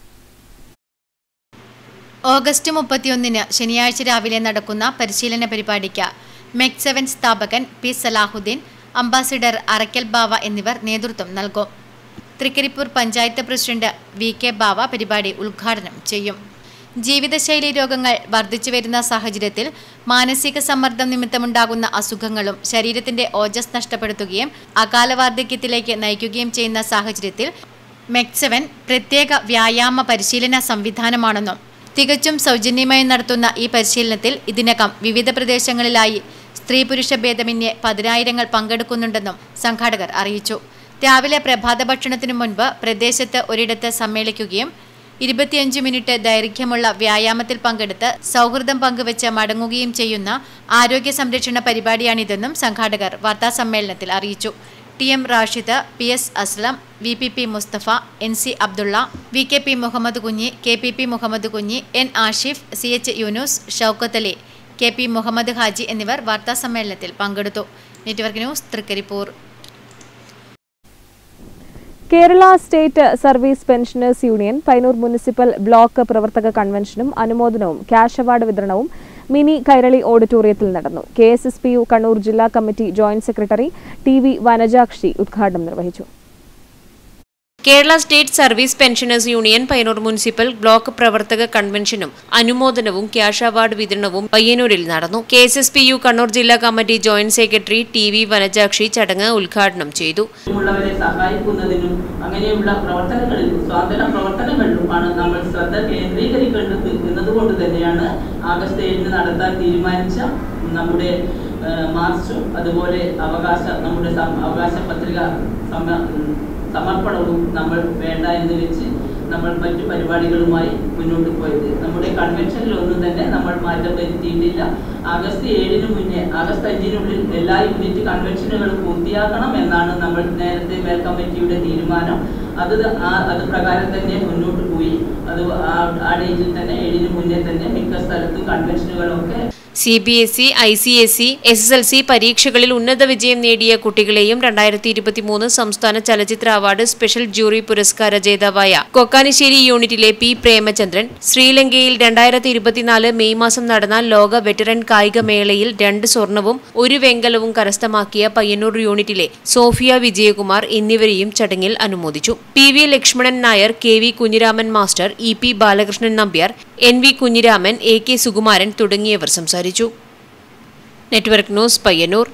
ഓഗസ്റ്റ് മുപ്പത്തിയൊന്നിന് ശനിയാഴ്ച രാവിലെ നടക്കുന്ന പരിശീലന പരിപാടിക്ക് മെക് സെവൻ സ്ഥാപകൻ പി സലാഹുദ്ദീൻ അംബാസിഡർ അറക്കൽ ബാവ എന്നിവർ നേതൃത്വം നൽകും Trikaripur panchayat president V K Bava പരിപാടി ഉദ്ഘാടനം ചെയ്യും ജീവിതശൈലി രോഗങ്ങൾ വർദ്ധിച്ചു വരുന്ന സാഹചര്യത്തിൽ മാനസിക സമ്മർദ്ദം നിമിത്തമുണ്ടാകുന്ന അസുഖങ്ങളും ശരീരത്തിന്റെ ഓജസ് നഷ്ടപ്പെടുത്തുകയും അകാല വാർദ്ധക്യത്തിലേക്ക് നയിക്കുകയും ചെയ്യുന്ന സാഹചര്യത്തിൽ മെക്സെവൻ പ്രത്യേക വ്യായാമ പരിശീലന സംവിധാനമാണെന്നും തികച്ചും സൗജന്യമായി നടത്തുന്ന ഈ പരിശീലനത്തിൽ ഇതിനകം വിവിധ പ്രദേശങ്ങളിലായി സ്ത്രീ പുരുഷ ഭേദമന്യേ പതിനായിരങ്ങൾ പങ്കെടുക്കുന്നുണ്ടെന്നും സംഘാടകർ അറിയിച്ചു രാവിലെ പ്രഭാത ഭക്ഷണത്തിനു മുൻപ് പ്രദേശത്ത് ഒരിടത്ത് സമ്മേളിക്കുകയും ഇരുപത്തിയഞ്ച് മിനിറ്റ് ദൈർഘ്യമുള്ള വ്യായാമത്തിൽ പങ്കെടുത്ത് സൗഹൃദം പങ്കുവെച്ച് മടങ്ങുകയും ചെയ്യുന്ന ആരോഗ്യ സംരക്ഷണ പരിപാടിയാണിതെന്നും സംഘാടകർ വാർത്താസമ്മേളനത്തിൽ അറിയിച്ചു T M Rashid P S Aslam V P P Musthafa N C Abdulla V K P Muhammad Kunhi K P P Muhammad Kunhi N Ashif C H Yunus Shoukath Ali K P Muhammad Haji എന്നിവർ വാർത്താസമ്മേളനത്തിൽ പങ്കെടുത്തു network news Trikaripur Kerala state service pensioners union Payyanur municipal block പ്രവർത്തക കൺവെൻഷനും അനുമോദനവും ക്യാഷ് അവാർഡ് വിതരണവും മിനി കൈരളി ഓഡിറ്റോറിയത്തിൽ നടന്നു K S S P U Kannur ജില്ലാ committee joint secretary T V Vanajakshi ഉദ്ഘാടനം നിർവഹിച്ചു Kerala state service pensioners union Payyanur municipal block പ്രവർത്തക കൺവെൻഷനും അനുമോദനവും ക്യാഷ് അവാർഡ് വിതരണവും പയ്യന്നൂരിൽ നടന്നു K S S P U Kannur ജില്ലാ committee joint secretary T V Vanajakshi ചടങ്ങ് ഉദ്ഘാടനം ചെയ്തു ഉള്ളവരെ സഹായിക്കുന്നതിനും അങ്ങനെയുള്ള പ്രവർത്തനങ്ങളിൽ സ്വാതന്ത്ര്യ പ്രവർത്തനങ്ങളിലുമാണ് നമ്മൾ ശ്രദ്ധ കേന്ദ്രീകരിക്കേണ്ടത് എന്നതുകൊണ്ട് തന്നെയാണ് ആഗസ്റ്റ് ഏഴിന് നടത്താൻ തീരുമാനിച്ച നമ്മുടെ ആ, മാർച്ചും അതുപോലെ അവകാശ നമ്മുടെ സം- അവകാശ പത്രിക സമ- ഉം, സമർപ്പണവും നമ്മൾ വേണ്ട എന്ന് വെച്ച് നമ്മൾ മറ്റു പരിപാടികളുമായി മുന്നോട്ട് പോയത് നമ്മുടെ കൺവെൻഷനിലൊന്നും തന്നെ നമ്മൾ മാറ്റം വരുത്തിയിട്ടില്ല ആഗസ്റ്റ് ഏഴിന് മുന്നേ ആഗസ്റ്റ് അഞ്ചിനുള്ളിൽ എല്ലാ യൂണിറ്റ് കൺവെൻഷനുകളും പൂർത്തിയാക്കണം എന്നാണ് നമ്മൾ നേരത്തെ മേൽ കമ്മിറ്റിയുടെ തീരുമാനം അത് ആ- അത് പ്രകാരം തന്നെ മുന്നോട്ട് പോയി അത് ആ- ആ ഡേറ്റിൽ തന്നെ ഏഴിന് മുന്നേ തന്നെ മിക്ക സ്ഥലത്തും കൺവെൻഷനുകളൊക്കെ C B S E I C S E S S L C പരീക്ഷകളിൽ ഉന്നത വിജയം നേടിയ കുട്ടികളെയും രണ്ടായിരത്തി ഇരുപത്തിമൂന്ന് സംസ്ഥാന ചലച്ചിത്ര അവാർഡ് സ്പെഷ്യൽ ജൂറി പുരസ്കാര ജേതാവായ കൊക്കാനിശ്ശേരി യൂണിറ്റിലെ പി പ്രേമചന്ദ്രൻ ശ്രീലങ്കയിൽ രണ്ടായിരത്തി ഇരുപത്തിനാല് മെയ് മാസം നടന്ന ലോക വെറ്ററൻ കായിക മേളയിൽ രണ്ട് സ്വർണവും ഒരു വെങ്കലവും കരസ്ഥമാക്കിയ പയ്യന്നൂർ യൂണിറ്റിലെ സോഫിയ വിജയകുമാർ എന്നിവരെയും ചടങ്ങിൽ അനുമോദിച്ചു P V Lakshmanan Nair K V Kunhiraman master E P Balakrishnan Nambiar N V Kunhiraman A K Sukumaran തുടങ്ങിയവർ സംസാരിച്ചു നെറ്റ്വർക്ക് ന്യൂസ് പയ്യന്നൂർ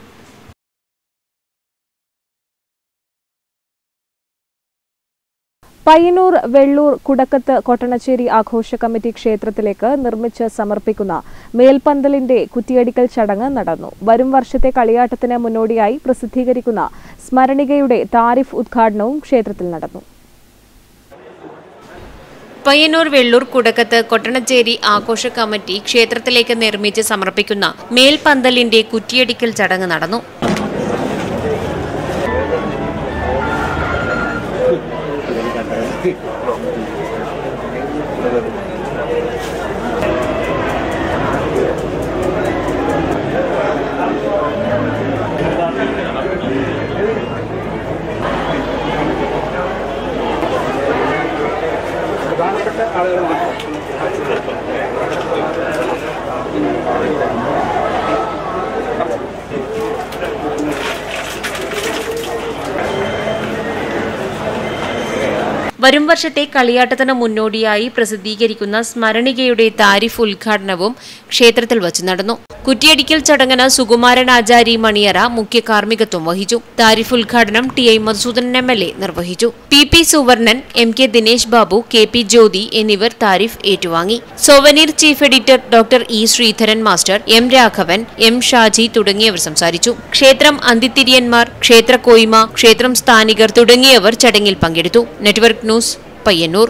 പയ്യന്നൂർ വെള്ളൂർ കുടക്കത്ത് കൊട്ടണച്ചേരി ആഘോഷ കമ്മിറ്റി ക്ഷേത്രത്തിലേക്ക് നിർമ്മിച്ച് സമർപ്പിക്കുന്ന മേൽപന്തലിന്റെ കുറ്റിയടിക്കൽ ചടങ്ങ് നടന്നു വരും വർഷത്തെ കളിയാട്ടത്തിന് മുന്നോടിയായി പ്രസിദ്ധീകരിക്കുന്ന സ്മരണികയുടെ താരിഫ് ഉദ്ഘാടനവും ക്ഷേത്രത്തിൽ നടന്നു പയ്യന്നൂർ വെള്ളൂർ കുടക്കത്ത് കൊട്ടണച്ചേരി ആഘോഷ കമ്മിറ്റി ക്ഷേത്രത്തിലേക്ക് നിർമ്മിച്ച് സമർപ്പിക്കുന്ന മേൽപന്തലിന്റെ കുറ്റിയടിക്കൽ ചടങ്ങ് നടന്നു വരും വർഷത്തെ കളിയാട്ടത്തിന് മുന്നോടിയായി പ്രസിദ്ധീകരിക്കുന്ന സ്മരണികയുടെ താരിഫ് ഉദ്ഘാടനവും ക്ഷേത്രത്തിൽ വച്ച് നടന്നു കുറ്റിയടിക്കൽ ചടങ്ങിന് സുകുമാരൻ ആചാരി മണിയറ മുഖ്യ കാർമ്മികത്വം വഹിച്ചു താരിഫ് ഉദ്ഘാടനം T I Madhusoodanan M L A നിർവഹിച്ചു P P Suvarnan M K Dinesh Babu K P Jyothi എന്നിവർ താരിഫ് ഏറ്റുവാങ്ങി souvenir chief editor doctor E Sreedharan master M Raghavan M Shaji തുടങ്ങിയവർ സംസാരിച്ചു ക്ഷേത്രം അന്തിത്തിരിയന്മാർ ക്ഷേത്ര കോയ്മ ക്ഷേത്രം സ്ഥാനികർ തുടങ്ങിയവർ ചടങ്ങിൽ പങ്കെടുത്തു network news Payyanur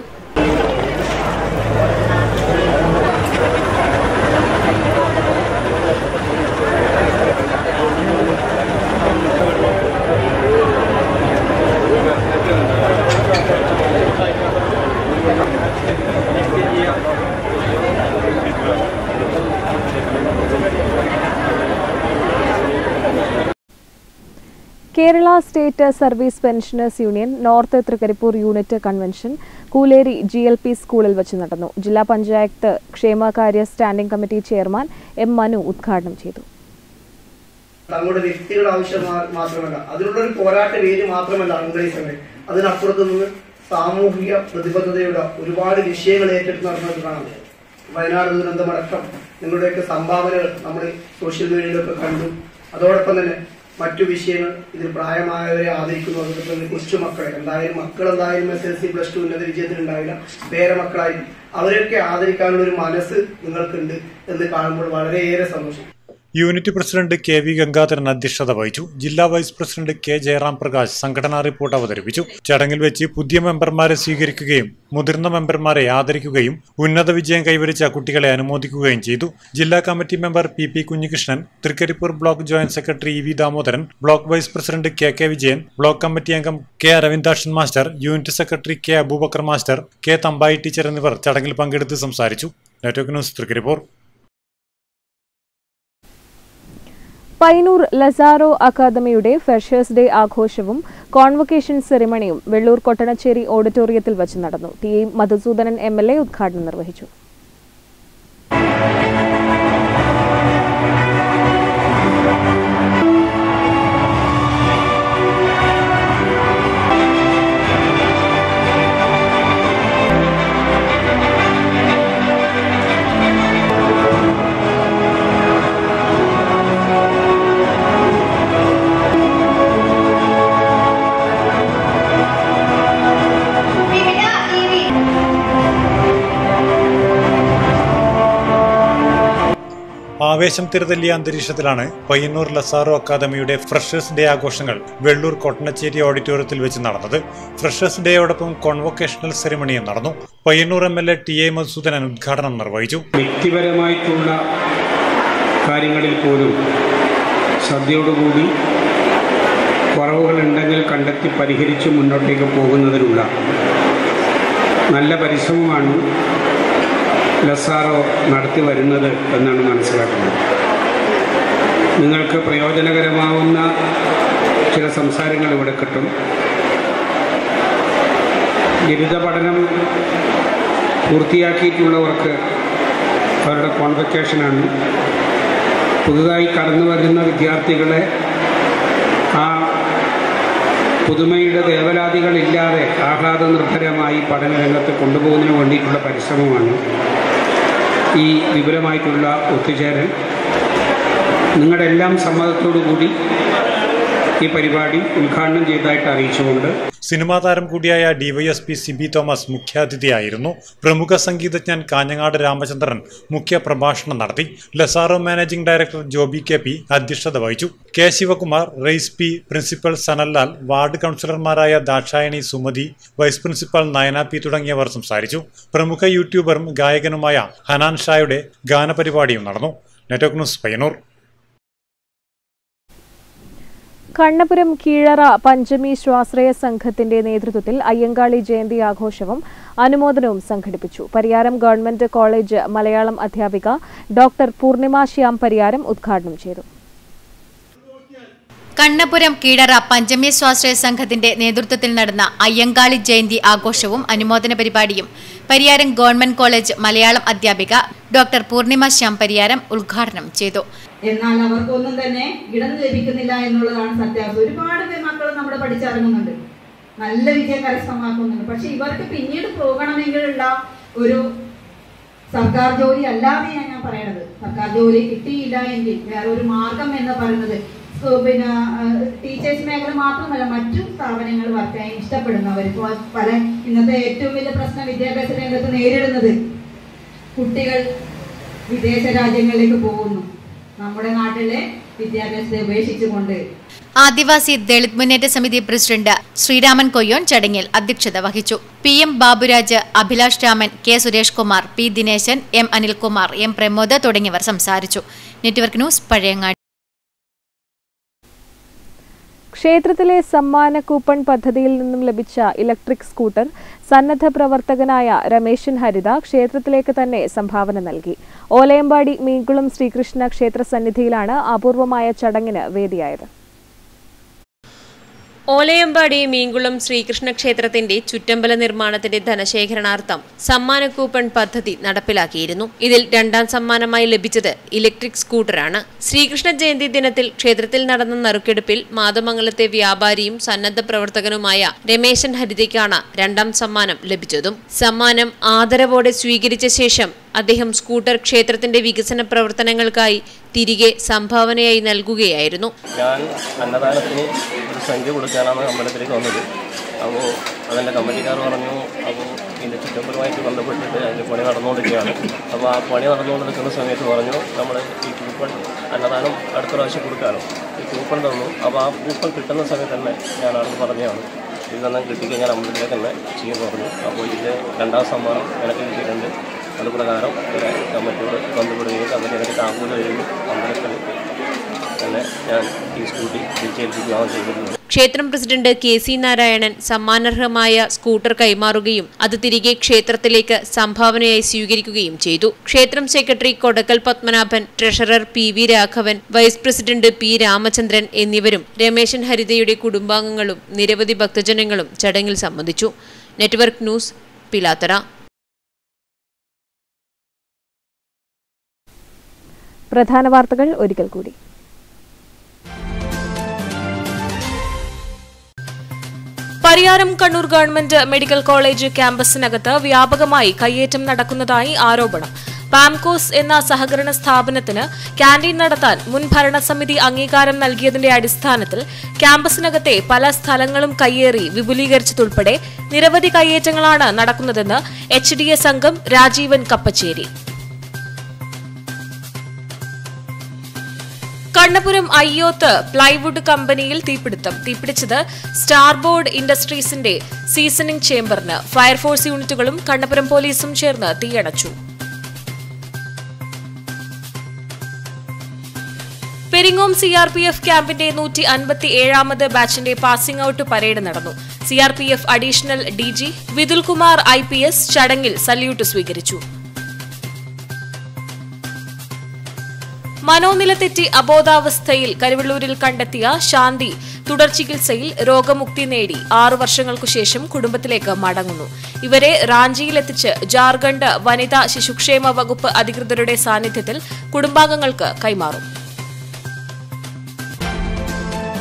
Kerala state service pensioners union north Trikaripur unit convention Kooleri G L P സ്കൂളിൽ വെച്ച് നടന്നു ജില്ലാ പഞ്ചായത്ത് ക്ഷേമകാര്യ standing committee chairman M Manu ഉദ്ഘാടനം ചെയ്തു തങ്ങളുടെ വ്യക്തികളുടെ ആവശ്യം മാ- മാത്രമല്ല അതിനുള്ള ഒരു പോരാട്ട വേദി മാത്രമല്ല അംഗളീസമേ അതിനപ്പുറത്ത് നിന്ന് സാമൂഹിക പ്രതിബദ്ധതയുടെ ഒരുപാട് വിഷയങ്ങൾ ഏറ്റെടുത്ത് നടന്നത് കാണാം വയനാട് ദുരന്തമടക്കം നിങ്ങളുടെയൊക്കെ സംഭാവനകൾ നമ്മൾ സോഷ്യൽ മീഡിയയിലൊക്കെ കണ്ടു അതോടൊപ്പം തന്നെ മറ്റു വിഷയങ്ങൾ ഇതിൽ പ്രായമായവരെ ആദരിക്കുന്നു അതുപോലെ തന്നെ കൊച്ചുമക്കളെ എന്തായാലും മക്കൾ എന്തായാലും S L C plus two ഉന്നത വിജയത്തിലുണ്ടാവില്ല പേരമക്കളായിരിക്കും അവരെയൊക്കെ ആദരിക്കാനുള്ള ഒരു മനസ്സ് നിങ്ങൾക്കുണ്ട് എന്ന് കാണുമ്പോൾ വളരെയേറെ സന്തോഷം unit president K V Gangadharan അധ്യക്ഷത വഹിച്ചു ജില്ലാ vice president K Jayaram Prakash സംഘടനാ റിപ്പോർട്ട് അവതരിപ്പിച്ചു ചടങ്ങിൽ വെച്ച് പുതിയ മെമ്പർമാരെ സ്വീകരിക്കുകയും മുതിർന്ന മെമ്പർമാരെ ആദരിക്കുകയും ഉന്നത വിജയം കൈവരിച്ച കുട്ടികളെ അനുമോദിക്കുകയും ചെയ്തു ജില്ലാ committee member P P Kunhikrishnan Trikaripur block joint secretary E V Damodaran block vice president K K Vijayan block committee അംഗം K Aravindakshan master unit secretary K Aboobacker master K Thampayi teacher എന്നിവർ ചടങ്ങിൽ പങ്കെടുത്ത് സംസാരിച്ചു network news Trikaripur Payyanur Lazaro അക്കാദമിയുടെ ഫ്രഷേഴ്സ് ഡേ ആഘോഷവും കോൺവൊക്കേഷൻ സെറിമണിയും വെള്ളൂർ കൊട്ടണച്ചേരി ഓഡിറ്റോറിയത്തിൽ വച്ച് നടന്നു T A Madhusoodanan M L A ഉദ്ഘാടനം നിർവഹിച്ചു ആവേശം തിരുതല്ലിയ അന്തരീക്ഷത്തിലാണ് പയ്യന്നൂർ ലസാറോ അക്കാദമിയുടെ ഫ്രഷേഴ്സ് ഡേ ആഘോഷങ്ങൾ വെള്ളൂർ കൊട്ടണച്ചേരി ഓഡിറ്റോറിയത്തിൽ വെച്ച് നടന്നത് ഫ്രഷേഴ്സ് ഡേയോടൊപ്പം കോൺവൊക്കേഷണൽ സെറിമണിയും നടന്നു Payyanur M L A T A Madhusoodanan ഉദ്ഘാടനം നിർവഹിച്ചു വ്യക്തിപരമായിട്ടുള്ള കാര്യങ്ങളിൽ പോലും ശ്രദ്ധയോടുകൂടി കുറവുകളുണ്ടെങ്കിൽ കണ്ടെത്തി പരിഹരിച്ച് മുന്നോട്ടേക്ക് പോകുന്നതിനുള്ള നല്ല പരിശ്രമമാണ് ലസാറോ നടത്തി വരുന്നത് എന്നാണ് മനസ്സിലാക്കുന്നത് നിങ്ങൾക്ക് പ്രയോജനകരമാവുന്ന ചില സംസാരങ്ങൾ ഇവിടെ കിട്ടും ബിരുദ പഠനം പൂർത്തിയാക്കിയിട്ടുള്ളവർക്ക് അവരുടെ കോൺവെക്കേഷനാണ് പുതുതായി കടന്നു വരുന്ന വിദ്യാർത്ഥികളെ ആ പുതുമയുടെ ദേവലാദികളില്ലാതെ ആഹ്ലാദ നിർഭരമായി പഠനരംഗത്ത് കൊണ്ടുപോകുന്നതിന് വേണ്ടിയിട്ടുള്ള പരിശ്രമമാണ് ഈ വിപുലമായിട്ടുള്ള ഒത്തുചേരൽ നിങ്ങളുടെ എല്ലാം സമ്മതത്തോടു കൂടി ഈ പരിപാടി ഉദ്ഘാടനം ചെയ്തതായിട്ട് അറിയിച്ചുകൊണ്ട് സിനിമാ താരം കൂടിയായ ഡിവൈഎസ്പി സിബി തോമസ് മുഖ്യാതിഥിയായിരുന്നു പ്രമുഖ സംഗീതജ്ഞൻ കാഞ്ഞങ്ങാട് രാമചന്ദ്രൻ മുഖ്യ പ്രഭാഷണം നടത്തി Lazaro managing director Joby K P അധ്യക്ഷത വഹിച്ചു കെ ശിവകുമാർ റെയ്സ് പി പ്രിൻസിപ്പൽ സനൽലാൽ വാർഡ് കൗൺസിലർമാരായ Dakshayani Sumathi vice principal Nayana P തുടങ്ങിയവർ സംസാരിച്ചു പ്രമുഖ യൂട്യൂബറും ഗായകനുമായ ഹനാൻ ഷായുടെ ഗാനപരിപാടിയും നടന്നു നെറ്റ്വർക്ക് ന്യൂസ് പയ്യന്നൂർ കണ്ണപുരം കീഴറ പഞ്ചമി സ്വാശ്രയ സംഘത്തിന്റെ നേതൃത്വത്തിൽ അയ്യങ്കാളി ജയന്തി ആഘോഷവും അനുമോദനവും സംഘടിപ്പിച്ചു പരിയാരം ഗവൺമെന്റ് കോളേജ് മലയാളം അധ്യാപിക ഡോക്ടർ പൂർണിമ ശ്യാം പരിയാരം ഉദ്ഘാടനം ചെയ്തു കണ്ണപുരം കീഴറ പഞ്ചമി സ്വാശ്രയ സംഘത്തിന്റെ നേതൃത്വത്തിൽ നടന്ന അയ്യങ്കാളി ജയന്തി ആഘോഷവും അനുമോദന പരിപാടിയും പരിയാരം ഗവൺമെന്റ് കോളേജ് മലയാളം അധ്യാപിക ഡോക്ടർ പൂർണിമ ശ്യാം പരിയാരം ഉദ്ഘാടനം ചെയ്തു എന്നാൽ അവർക്കൊന്നും തന്നെ ഇടം ലഭിക്കുന്നില്ല എന്നുള്ളതാണ് സത്യാവസ്ഥ ഒരുപാട് പേർ മക്കൾ നമ്മുടെ പഠിച്ചിറങ്ങുന്നുണ്ട് നല്ല വിജയം കരസ്ഥമാക്കുന്നുണ്ട് പക്ഷെ ഇവർക്ക് പിന്നീട് പോകണമെങ്കിലുള്ള ഒരു സർക്കാർ ജോലി അല്ലാതെയാണ് ഞാൻ പറയണത് സർക്കാർ ജോലി കിട്ടിയില്ല എങ്കിൽ വേറെ ഒരു മാർഗം എന്ന് പറയുന്നത് സോ, പിന്നെ ടീച്ചേഴ്സ് മേഖല മാത്രമല്ല മറ്റു സ്ഥാപനങ്ങൾ വർക്ക് ചെയ്യാൻ ഇഷ്ടപ്പെടുന്നവർ ഇപ്പോൾ പല ഇന്നത്തെ ഏറ്റവും വലിയ പ്രശ്നം വിദ്യാഭ്യാസ രംഗത്ത് നേരിടുന്നത് കുട്ടികൾ വിദേശ രാജ്യങ്ങളിലേക്ക് പോകുന്നു നമ്മുടെ നാട്ടിലെ വിദ്യാഭ്യാസത്തെ ഉപേക്ഷിച്ചുകൊണ്ട് ആദിവാസി ദളിത് മുന്നേറ്റ സമിതി പ്രസിഡന്റ് ശ്രീരാമൻ കൊയ്യോൻ ചടങ്ങിൽ അധ്യക്ഷത വഹിച്ചു P M Baburaj Abhilash Raman K Suresh Kumar P Dineshan M Anilkumar M Pramod തുടങ്ങിയവർ സംസാരിച്ചു നെറ്റ്വർക്ക് ന്യൂസ് പഴയങ്ങാടി ക്ഷേത്രത്തിലെ സമ്മാന കൂപ്പൺ പദ്ധതിയിൽ നിന്നും ലഭിച്ച ഇലക്ട്രിക് സ്കൂട്ടർ സന്നദ്ധ പ്രവർത്തകനായ രമേശൻ ഹരിത ക്ഷേത്രത്തിലേക്ക് തന്നെ സംഭാവന നൽകി ഓലയമ്പാടി മീൻകുളം ശ്രീകൃഷ്ണ ക്ഷേത്ര സന്നിധിയിലാണ് അപൂർവമായ ചടങ്ങിന് വേദിയായത് ഓലയമ്പാടി മീങ്കുളം ശ്രീകൃഷ്ണ ക്ഷേത്രത്തിന്റെ ചുറ്റമ്പല നിർമ്മാണത്തിന്റെ ധനശേഖരണാർത്ഥം സമ്മാന കൂപ്പൺ പദ്ധതി നടപ്പിലാക്കിയിരുന്നു ഇതിൽ രണ്ടാം സമ്മാനമായി ലഭിച്ചത് ഇലക്ട്രിക് സ്കൂട്ടറാണ് ശ്രീകൃഷ്ണ ജയന്തി ദിനത്തിൽ ക്ഷേത്രത്തിൽ നടന്ന നറുക്കെടുപ്പിൽ മാതമംഗലത്തെ വ്യാപാരിയും സന്നദ്ധ പ്രവർത്തകനുമായ രമേശൻ ഹരിതയ്ക്കാണ് രണ്ടാം സമ്മാനം ലഭിച്ചതും സമ്മാനം ആദരവോടെ സ്വീകരിച്ച ശേഷം അദ്ദേഹം സ്കൂട്ടർ ക്ഷേത്രത്തിന്റെ വികസന പ്രവർത്തനങ്ങൾക്കായി തിരികെ സംഭാവനയായി നൽകുകയായിരുന്നു ഞാൻ അന്നദാനത്തിന് ഒരു സംഖ്യ കൊടുക്കാനാണ് അമ്പലത്തിലേക്ക് വന്നത് അപ്പോൾ അതെൻ്റെ കമ്മിറ്റിക്കാർ പറഞ്ഞു അപ്പോൾ ഇതിൻ്റെ ചുറ്റമ്പലുമായിട്ട് ബന്ധപ്പെട്ടിട്ട് അതിൻ്റെ പണി നടന്നുകൊണ്ടിരിക്കുകയാണ് അപ്പോൾ ആ പണി നടന്നുകൊണ്ടിരിക്കുന്ന സമയത്ത് പറഞ്ഞു നമ്മൾ ഈ കൂപ്പൺ അന്നദാനം അടുത്ത പ്രാവശ്യം കൊടുക്കാനോ ഈ കൂപ്പൺ തന്നു അപ്പോൾ ആ കൂപ്പൺ കിട്ടുന്ന സമയത്ത് തന്നെ ഞാനാണെന്ന് പറഞ്ഞതാണ് ഇത് തന്നെ കിട്ടിക്കഴിഞ്ഞാൽ അമ്പലത്തിലേക്ക് തന്നെ ചെയ്യുമെന്ന് പറഞ്ഞു അപ്പോൾ ഇതിൻ്റെ രണ്ടാം സമ്മാനം എനിക്ക് കിട്ടിയിട്ടുണ്ട് അത് പ്രകാരം ഇവിടെ കമ്മിറ്റിയോട് ബന്ധപ്പെടുകയും കമ്മിറ്റി എനിക്ക് താങ്കൂല വരികയും അമ്പലത്തിൽ തന്നെ ഞാൻ ഈ സ്കൂട്ടി തിരിച്ചേൽപ്പിക്കുകയാണ് ചെയ്തിട്ടുള്ളത് ക്ഷേത്രം പ്രസിഡന്റ് കെ സി നാരായണൻ സമ്മാനർഹമായ സ്കൂട്ടർ കൈമാറുകയും അത് തിരികെ ക്ഷേത്രത്തിലേക്ക് സംഭാവനയായി സ്വീകരിക്കുകയും ചെയ്തു ക്ഷേത്രം secretary Kodakkal Padmanabhan treasurer P V Raghavan vice president P Ramachandran എന്നിവരും രമേശൻ ഹരിതയുടെ കുടുംബാംഗങ്ങളും നിരവധി ഭക്തജനങ്ങളും ചടങ്ങിൽ സംബന്ധിച്ചു നെറ്റ്വർക്ക് ന്യൂസ് പിലാത്തറ പ്രധാന വാർത്തകൾ ഒരിക്കൽ കൂടി Pariyaram Kannur government medical college ക്യാമ്പസിനകത്ത് വ്യാപകമായി കയ്യേറ്റം നടക്കുന്നതായി ആരോപണം പാംകോസ് എന്ന സഹകരണ സ്ഥാപനത്തിന് ക്യാന്റീൻ നടത്താൻ മുൻ ഭരണസമിതി അംഗീകാരം നൽകിയതിന്റെ അടിസ്ഥാനത്തിൽ ക്യാമ്പസിനകത്തെ പല സ്ഥലങ്ങളും കയ്യേറി വിപുലീകരിച്ചതുൾപ്പെടെ നിരവധി കയ്യേറ്റങ്ങളാണ് നടക്കുന്നതെന്ന് എച്ച് ഡി എസ് അംഗം രാജീവൻ കപ്പച്ചേരി കണ്ണപുരം അയ്യോത്ത് പ്ലൈവുഡ് കമ്പനിയിൽ തീപിടുത്തം തീപിടിച്ചത് സ്റ്റാർബോർഡ് ഇൻഡസ്ട്രീസിന്റെ സീസണിംഗ് ചേംബറിന് ഫയർഫോഴ്സ് യൂണിറ്റുകളും കണ്ണപുരം പോലീസും ചേർന്ന് തീയണച്ചു Peringome C R P F ക്യാമ്പിന്റെ നൂറ്റി അൻപത്തി ഏഴാമത് ബാച്ചിന്റെ പാസിംഗ് ഔട്ട് പരേഡ് നടന്നു C R P F additional D G Vithulkumar I P S ചടങ്ങിൽ സല്യൂട്ട് സ്വീകരിച്ചു മനോനില തെറ്റി അബോധാവസ്ഥയിൽ കരുവള്ളൂരിൽ കണ്ടെത്തിയ ശാന്തി തുടർ ചികിത്സയിൽ രോഗമുക്തി നേടി ആറു വർഷങ്ങൾക്കു ശേഷം കുടുംബത്തിലേക്ക് മടങ്ങുന്നു ഇവരെ റാഞ്ചിയിലെത്തിച്ച് ജാർഖണ്ഡ് വനിതാ ശിശുക്ഷേമ വകുപ്പ് അധികൃതരുടെ സാന്നിധ്യത്തിൽ കുടുംബാംഗങ്ങൾക്ക് കൈമാറും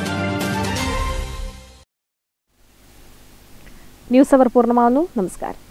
ന്യൂസ് അവർ പൂർണ്ണമാവുന്നു നമസ്കാരം